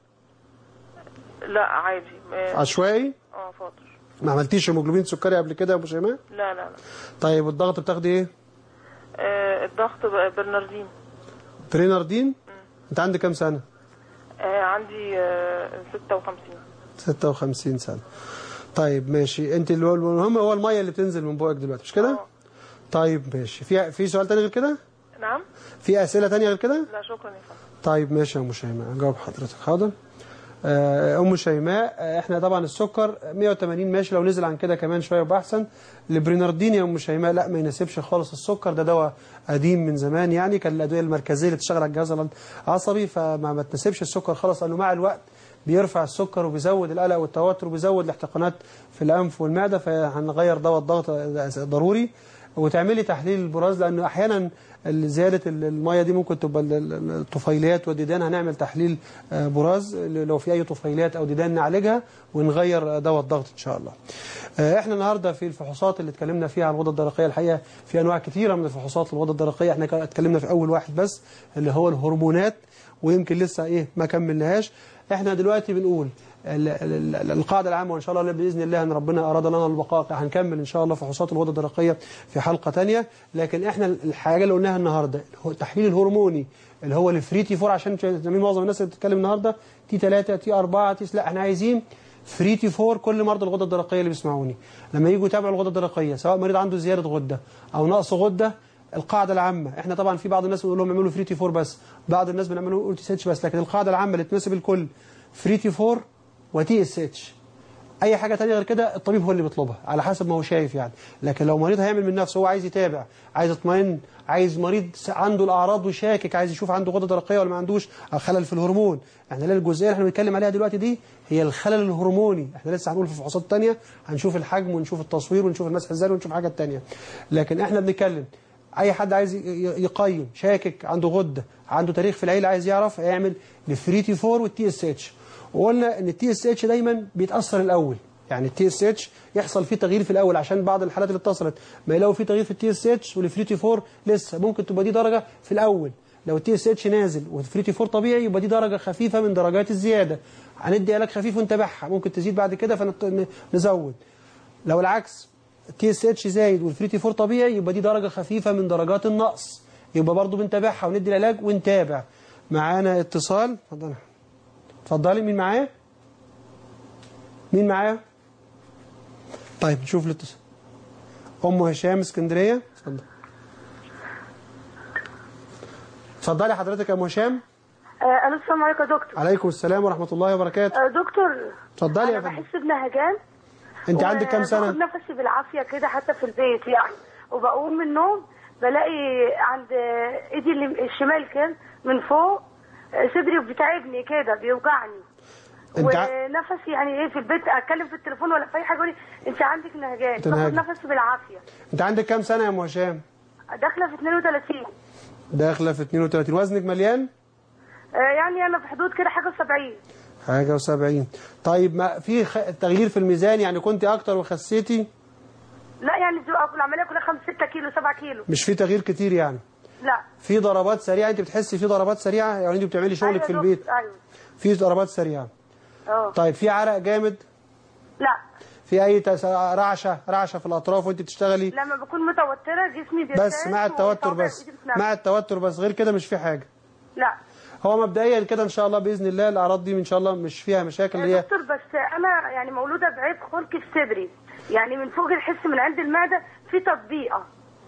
لا عادي آه، عشوائي اه فاضل ما عملتيش هيموجلوبين سكري قبل كده يا ابو شيماء لا لا لا طيب والضغط بتاخدي ايه آه، الضغط ب- برناردين بريناردين انت عندك كام سنه آه، عندي آه، 56 56 سنه طيب ماشي انت اللي هو- المهم هو الميه اللي بتنزل من بوقك دلوقتي مش كده طيب ماشي في في سؤال تاني غير كده نعم في اسئله تانية غير كده لا شكرا يا فندم طيب ماشي يا ام شيماء هجاوب حضرتك حاضر آه، ام شيماء آه، احنا طبعا السكر 180 ماشي لو نزل عن كده كمان شويه يبقى احسن البريناردين يا ام شيماء لا ما يناسبش خالص السكر ده دواء قديم من زمان يعني كان الادويه المركزيه اللي بتشتغل على الجهاز العصبي فما ما تناسبش السكر خالص لانه مع الوقت بيرفع السكر وبيزود القلق والتوتر وبيزود الاحتقانات في الانف والمعده فهنغير دواء الضغط ضروري وتعملي تحليل البراز لانه احيانا زياده الميه دي ممكن تبقى ال- ال- الطفيليات والديدان هنعمل تحليل آه، براز لو في اي طفيليات او ديدان نعالجها ونغير دواء الضغط ان شاء الله. آه، احنا النهارده في الفحوصات اللي اتكلمنا فيها على الغده الدرقيه الحقيقه في انواع كثيره من الفحوصات الغده الدرقيه احنا كان- اتكلمنا في اول واحد بس اللي هو الهرمونات ويمكن لسه ايه ما كملناهاش احنا دلوقتي بنقول ال- ال- ال- القاعده العامه وان شاء الله باذن الله ان ربنا اراد لنا البقاء هنكمل ان شاء الله فحوصات الغده الدرقيه في حلقه ثانيه لكن احنا الحاجه اللي قلناها النهارده هو التحليل الهرموني اللي هو الفري تي 4 عشان جميع معظم الناس اللي بتتكلم النهارده تي 3 تي 4 تي لا احنا عايزين فري تي 4 كل مرضى الغده الدرقيه اللي بيسمعوني لما يجوا يتابعوا الغده الدرقيه سواء مريض عنده زياده غده او نقص غده القاعده العامه احنا طبعا في بعض الناس بنقول لهم اعملوا فري تي 4 بس بعض الناس بنعمل لهم تي اس اتش بس لكن القاعده العامه اللي تناسب الكل فري تي 4 وتي اس اتش اي حاجه تانية غير كده الطبيب هو اللي بيطلبها على حسب ما هو شايف يعني لكن لو مريض هيعمل من نفسه هو عايز يتابع عايز يطمئن عايز مريض عنده الاعراض وشاكك عايز يشوف عنده غده درقيه ولا ما عندوش او خلل في الهرمون احنا ليه الجزئيه اللي احنا بنتكلم عليها دلوقتي دي هي الخلل الهرموني احنا لسه هنقول في فحوصات تانية هنشوف الحجم ونشوف التصوير ونشوف المسح الذري ونشوف حاجات تانية لكن احنا بنتكلم اي حد عايز ي- ي- يقيم شاكك عنده غده عنده تاريخ في العيله عايز يعرف يعمل الفري تي 4 والتي اس اتش وقلنا ان التي اس اتش دايما بيتاثر الاول يعني التي اس اتش يحصل فيه تغيير في الاول عشان بعض الحالات اللي اتصلت ما يلاقوا فيه تغيير في التي اس اتش والفري تي 4 لسه ممكن تبقى دي درجه في الاول لو التي اس اتش نازل والفري تي 4 طبيعي يبقى دي درجه خفيفه من درجات الزياده هندي علاج خفيف ونتابعها ممكن تزيد بعد كده فنزود لو العكس التي اس اتش زايد والفري تي 4 طبيعي يبقى دي درجه خفيفه من درجات النقص يبقى برضو بنتابعها وندي العلاج ونتابع معانا اتصال اتفضلي اتفضلي مين معايا مين معايا طيب نشوف الاتصال ام هشام اسكندريه اتفضل اتفضلي حضرتك يا ام هشام آه، الو السلام عليكم يا دكتور عليكم السلام ورحمه الله وبركاته آه، دكتور اتفضلي يا انا فندم بحس بنهجان انت عندك كام سنه باخد نفسي بالعافيه كده حتى في البيت يعني وبقوم من النوم بلاقي عند ايدي اللي- الشمال كده من فوق آه، صدري بيتعبني كده بيوجعني انت ع- ونفسي يعني ايه في البيت اتكلم في التليفون ولا في اي حاجه يقول لي انت عندك نهجان تنهج. باخد نفسي بالعافيه انت عندك كام سنه يا ام هشام داخله في 32 داخله في 32 وزنك مليان آه، يعني انا في حدود كده حاجه 70 حاجه و70 طيب ما في خ... تغيير في الميزان يعني كنت اكتر وخسيتي لا يعني بتبقى العمليه كلها 5 6 كيلو 7 كيلو مش في تغيير كتير يعني لا في ضربات سريعه انت بتحسي في ضربات سريعه يعني انت بتعملي شغلك أيوة في يا البيت دكتور، ايوه في ضربات سريعه اه طيب في عرق جامد لا في اي تس... رعشه رعشه في الاطراف وانت بتشتغلي لما بكون متوتره جسمي بيرتاح بس مع التوتر وصوابع بس إيدي بتنام. مع التوتر بس غير كده مش في حاجه لا هو مبدئيا كده ان شاء الله باذن الله الاعراض دي ان شاء الله مش فيها مشاكل اللي يا هي دكتور بس انا يعني مولوده بعيب خلقي في صدري يعني من فوق الحس من عند المعده في تطبيقه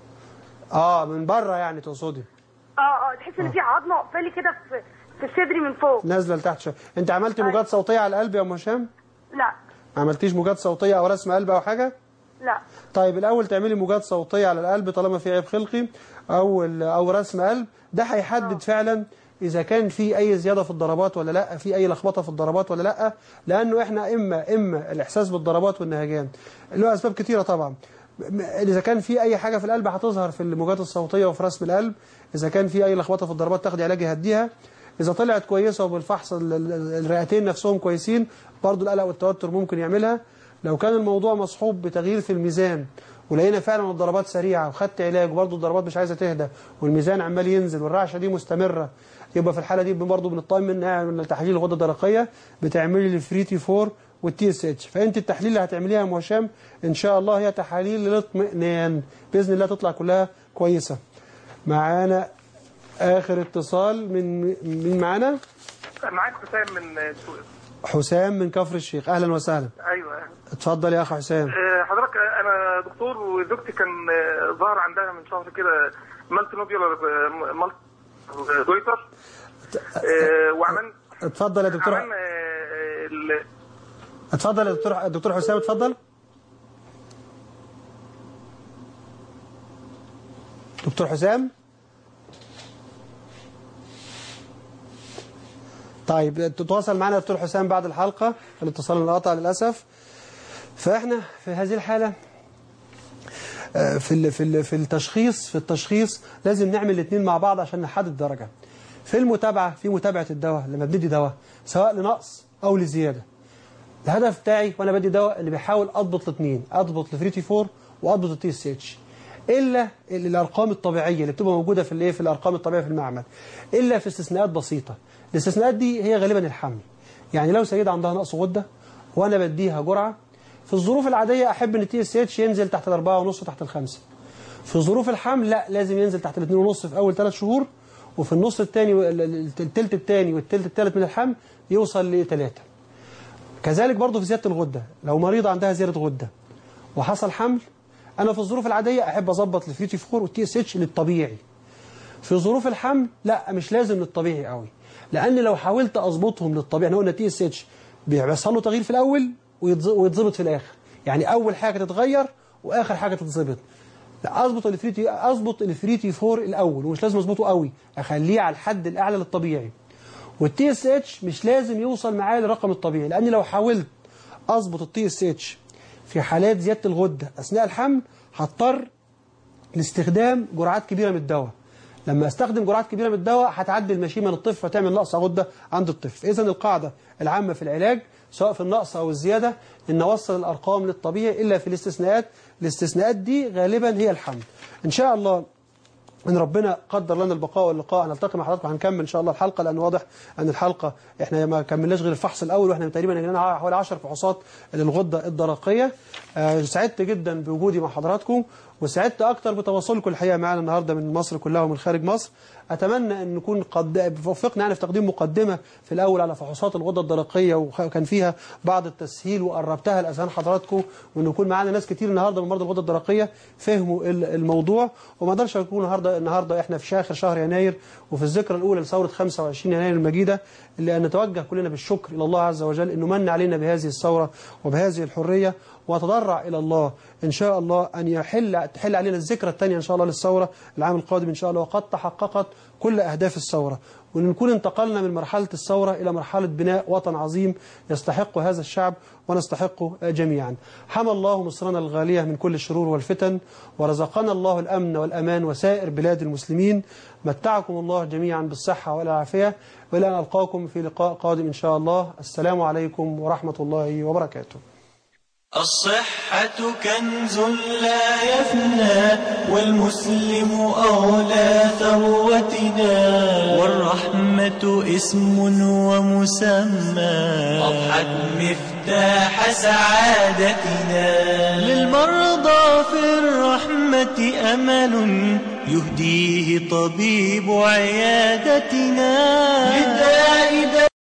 اه من بره يعني تقصدي اه اه تحس ان في عظمه واقفه لي كده في في صدري من فوق نازله لتحت شويه انت عملتي موجات صوتيه على القلب يا ام هشام لا ما عملتيش موجات صوتيه او رسم قلب او حاجه لا طيب الاول تعملي موجات صوتيه على القلب طالما في عيب خلقي او ال- او رسم قلب ده هيحدد فعلا اذا كان في اي زياده في الضربات ولا لا في اي لخبطه في الضربات ولا لا لانه احنا اما اما الاحساس بالضربات والنهجان له اسباب كتيره طبعا م- اذا كان في اي حاجه في القلب هتظهر في الموجات الصوتيه وفي رسم القلب اذا كان في اي لخبطه في الضربات تاخدي علاج يهديها اذا طلعت كويسه وبالفحص ال- ال- الرئتين نفسهم كويسين برضو القلق والتوتر ممكن يعملها لو كان الموضوع مصحوب بتغيير في الميزان ولقينا فعلا الضربات سريعه وخدت علاج وبرضه الضربات مش عايزه تهدى والميزان عمال ينزل والرعشه دي مستمره يبقى في الحاله دي برضه بنطمن من تحاليل الغده الدرقيه بتعملي الفري تي 4 والتي اس اتش فانت التحليل اللي هتعمليها يا ام هشام ان شاء الله هي تحاليل للاطمئنان باذن الله تطلع كلها كويسه معانا اخر اتصال من مين معانا معاك حسام من سوق حسام من كفر الشيخ اهلا وسهلا ايوه اتفضل يا اخ حسام آه، حضرتك آه، انا دكتور وزوجتي كان آه، ظهر عندها من شهر كده مالتي نوبيولار آه، مالتي دويتر آه، وعملنا اتفضل يا دكتور عملنا آه، ال- اتفضل يا دكتور دكتور حسام اتفضل دكتور حسام طيب تتواصل معنا دكتور حسام بعد الحلقة الاتصال انقطع للأسف فإحنا في هذه الحالة آه، في ال- في ال- في التشخيص في التشخيص لازم نعمل الاثنين مع بعض عشان نحدد الدرجة في المتابعة في متابعة الدواء لما بندي دواء سواء لنقص أو لزيادة الهدف بتاعي وانا بدي دواء اللي بيحاول اضبط الاثنين اضبط الفريتي 4 واضبط التي اس اتش الا ال- الارقام الطبيعيه اللي بتبقى موجوده في الايه في الارقام الطبيعيه في المعمل الا في استثناءات بسيطه الاستثناءات دي هي غالبا الحمل يعني لو سيده عندها نقص غده وانا بديها جرعه في الظروف العاديه احب ان التي اس اتش ينزل تحت الأربعة ونص تحت الخمسة في ظروف الحمل لا لازم ينزل تحت الاثنين ونص في اول ثلاث شهور وفي النص الثاني الثلث الثاني والثلث الثالث من الحمل يوصل لثلاثة كذلك برضه في زيادة الغدة لو مريضة عندها زيادة غدة وحصل حمل أنا في الظروف العادية أحب أظبط الفيوتي فور والتي اس اتش للطبيعي في ظروف الحمل لا مش لازم للطبيعي قوي لأن لو حاولت أظبطهم للطبيعي احنا قلنا تي اس اتش بيحصل له تغيير في الأول ويتز- ويتظبط في الاخر يعني اول حاجه تتغير واخر حاجه تتظبط لا اظبط الفريتي اظبط الفريتي 4 الاول ومش لازم اظبطه قوي اخليه على الحد الاعلى للطبيعي والتي اس اتش مش لازم يوصل معايا للرقم الطبيعي لان لو حاولت اظبط التي اس اتش في حالات زياده الغده اثناء الحمل هضطر لاستخدام جرعات كبيره من الدواء لما استخدم جرعات كبيره من الدواء هتعدي المشيمه للطفل فتعمل نقص غده عند الطفل اذا القاعده العامه في العلاج سواء في النقص او الزياده ان نوصل الارقام للطبيعي الا في الاستثناءات الاستثناءات دي غالبا هي الحمل ان شاء الله ان ربنا قدر لنا البقاء واللقاء هنلتقي مع حضراتكم هنكمل ان شاء الله الحلقه لان واضح ان الحلقه احنا ما كملناش غير الفحص الاول واحنا تقريبا لنا حوالي 10 فحوصات للغده الدرقيه آه، سعدت جدا بوجودي مع حضراتكم وسعدت اكتر بتواصلكم الحقيقه معنا النهارده من مصر كلها ومن خارج مصر اتمنى ان نكون قد وفقنا يعني في تقديم مقدمه في الاول على فحوصات الغده الدرقيه وكان فيها بعض التسهيل وقربتها لاذهان حضراتكم وان يكون معانا ناس كتير النهارده من مرضى الغده الدرقيه فهموا ال- الموضوع وما اقدرش اكون النهارده النهارده احنا في اخر شهر يناير وفي الذكرى الاولى لثوره 25 يناير المجيده اللي أن نتوجه كلنا بالشكر الى الله عز وجل انه من علينا بهذه الثوره وبهذه الحريه واتضرع الى الله ان شاء الله ان يحل تحل علينا الذكرى الثانيه ان شاء الله للثوره العام القادم ان شاء الله وقد تحققت كل اهداف الثوره وان نكون انتقلنا من مرحله الثوره الى مرحله بناء وطن عظيم يستحق هذا الشعب ونستحقه جميعا حمى الله مصرنا الغاليه من كل الشرور والفتن ورزقنا الله الامن والامان وسائر بلاد المسلمين متعكم الله جميعا بالصحه والعافيه والى ان القاكم في لقاء قادم ان شاء الله السلام عليكم ورحمه الله وبركاته الصحة كنز لا يفنى والمسلم أولى ثروتنا والرحمة اسم ومسمى أضحت مفتاح سعادتنا للمرضى في الرحمة أمل يهديه طبيب عيادتنا للداء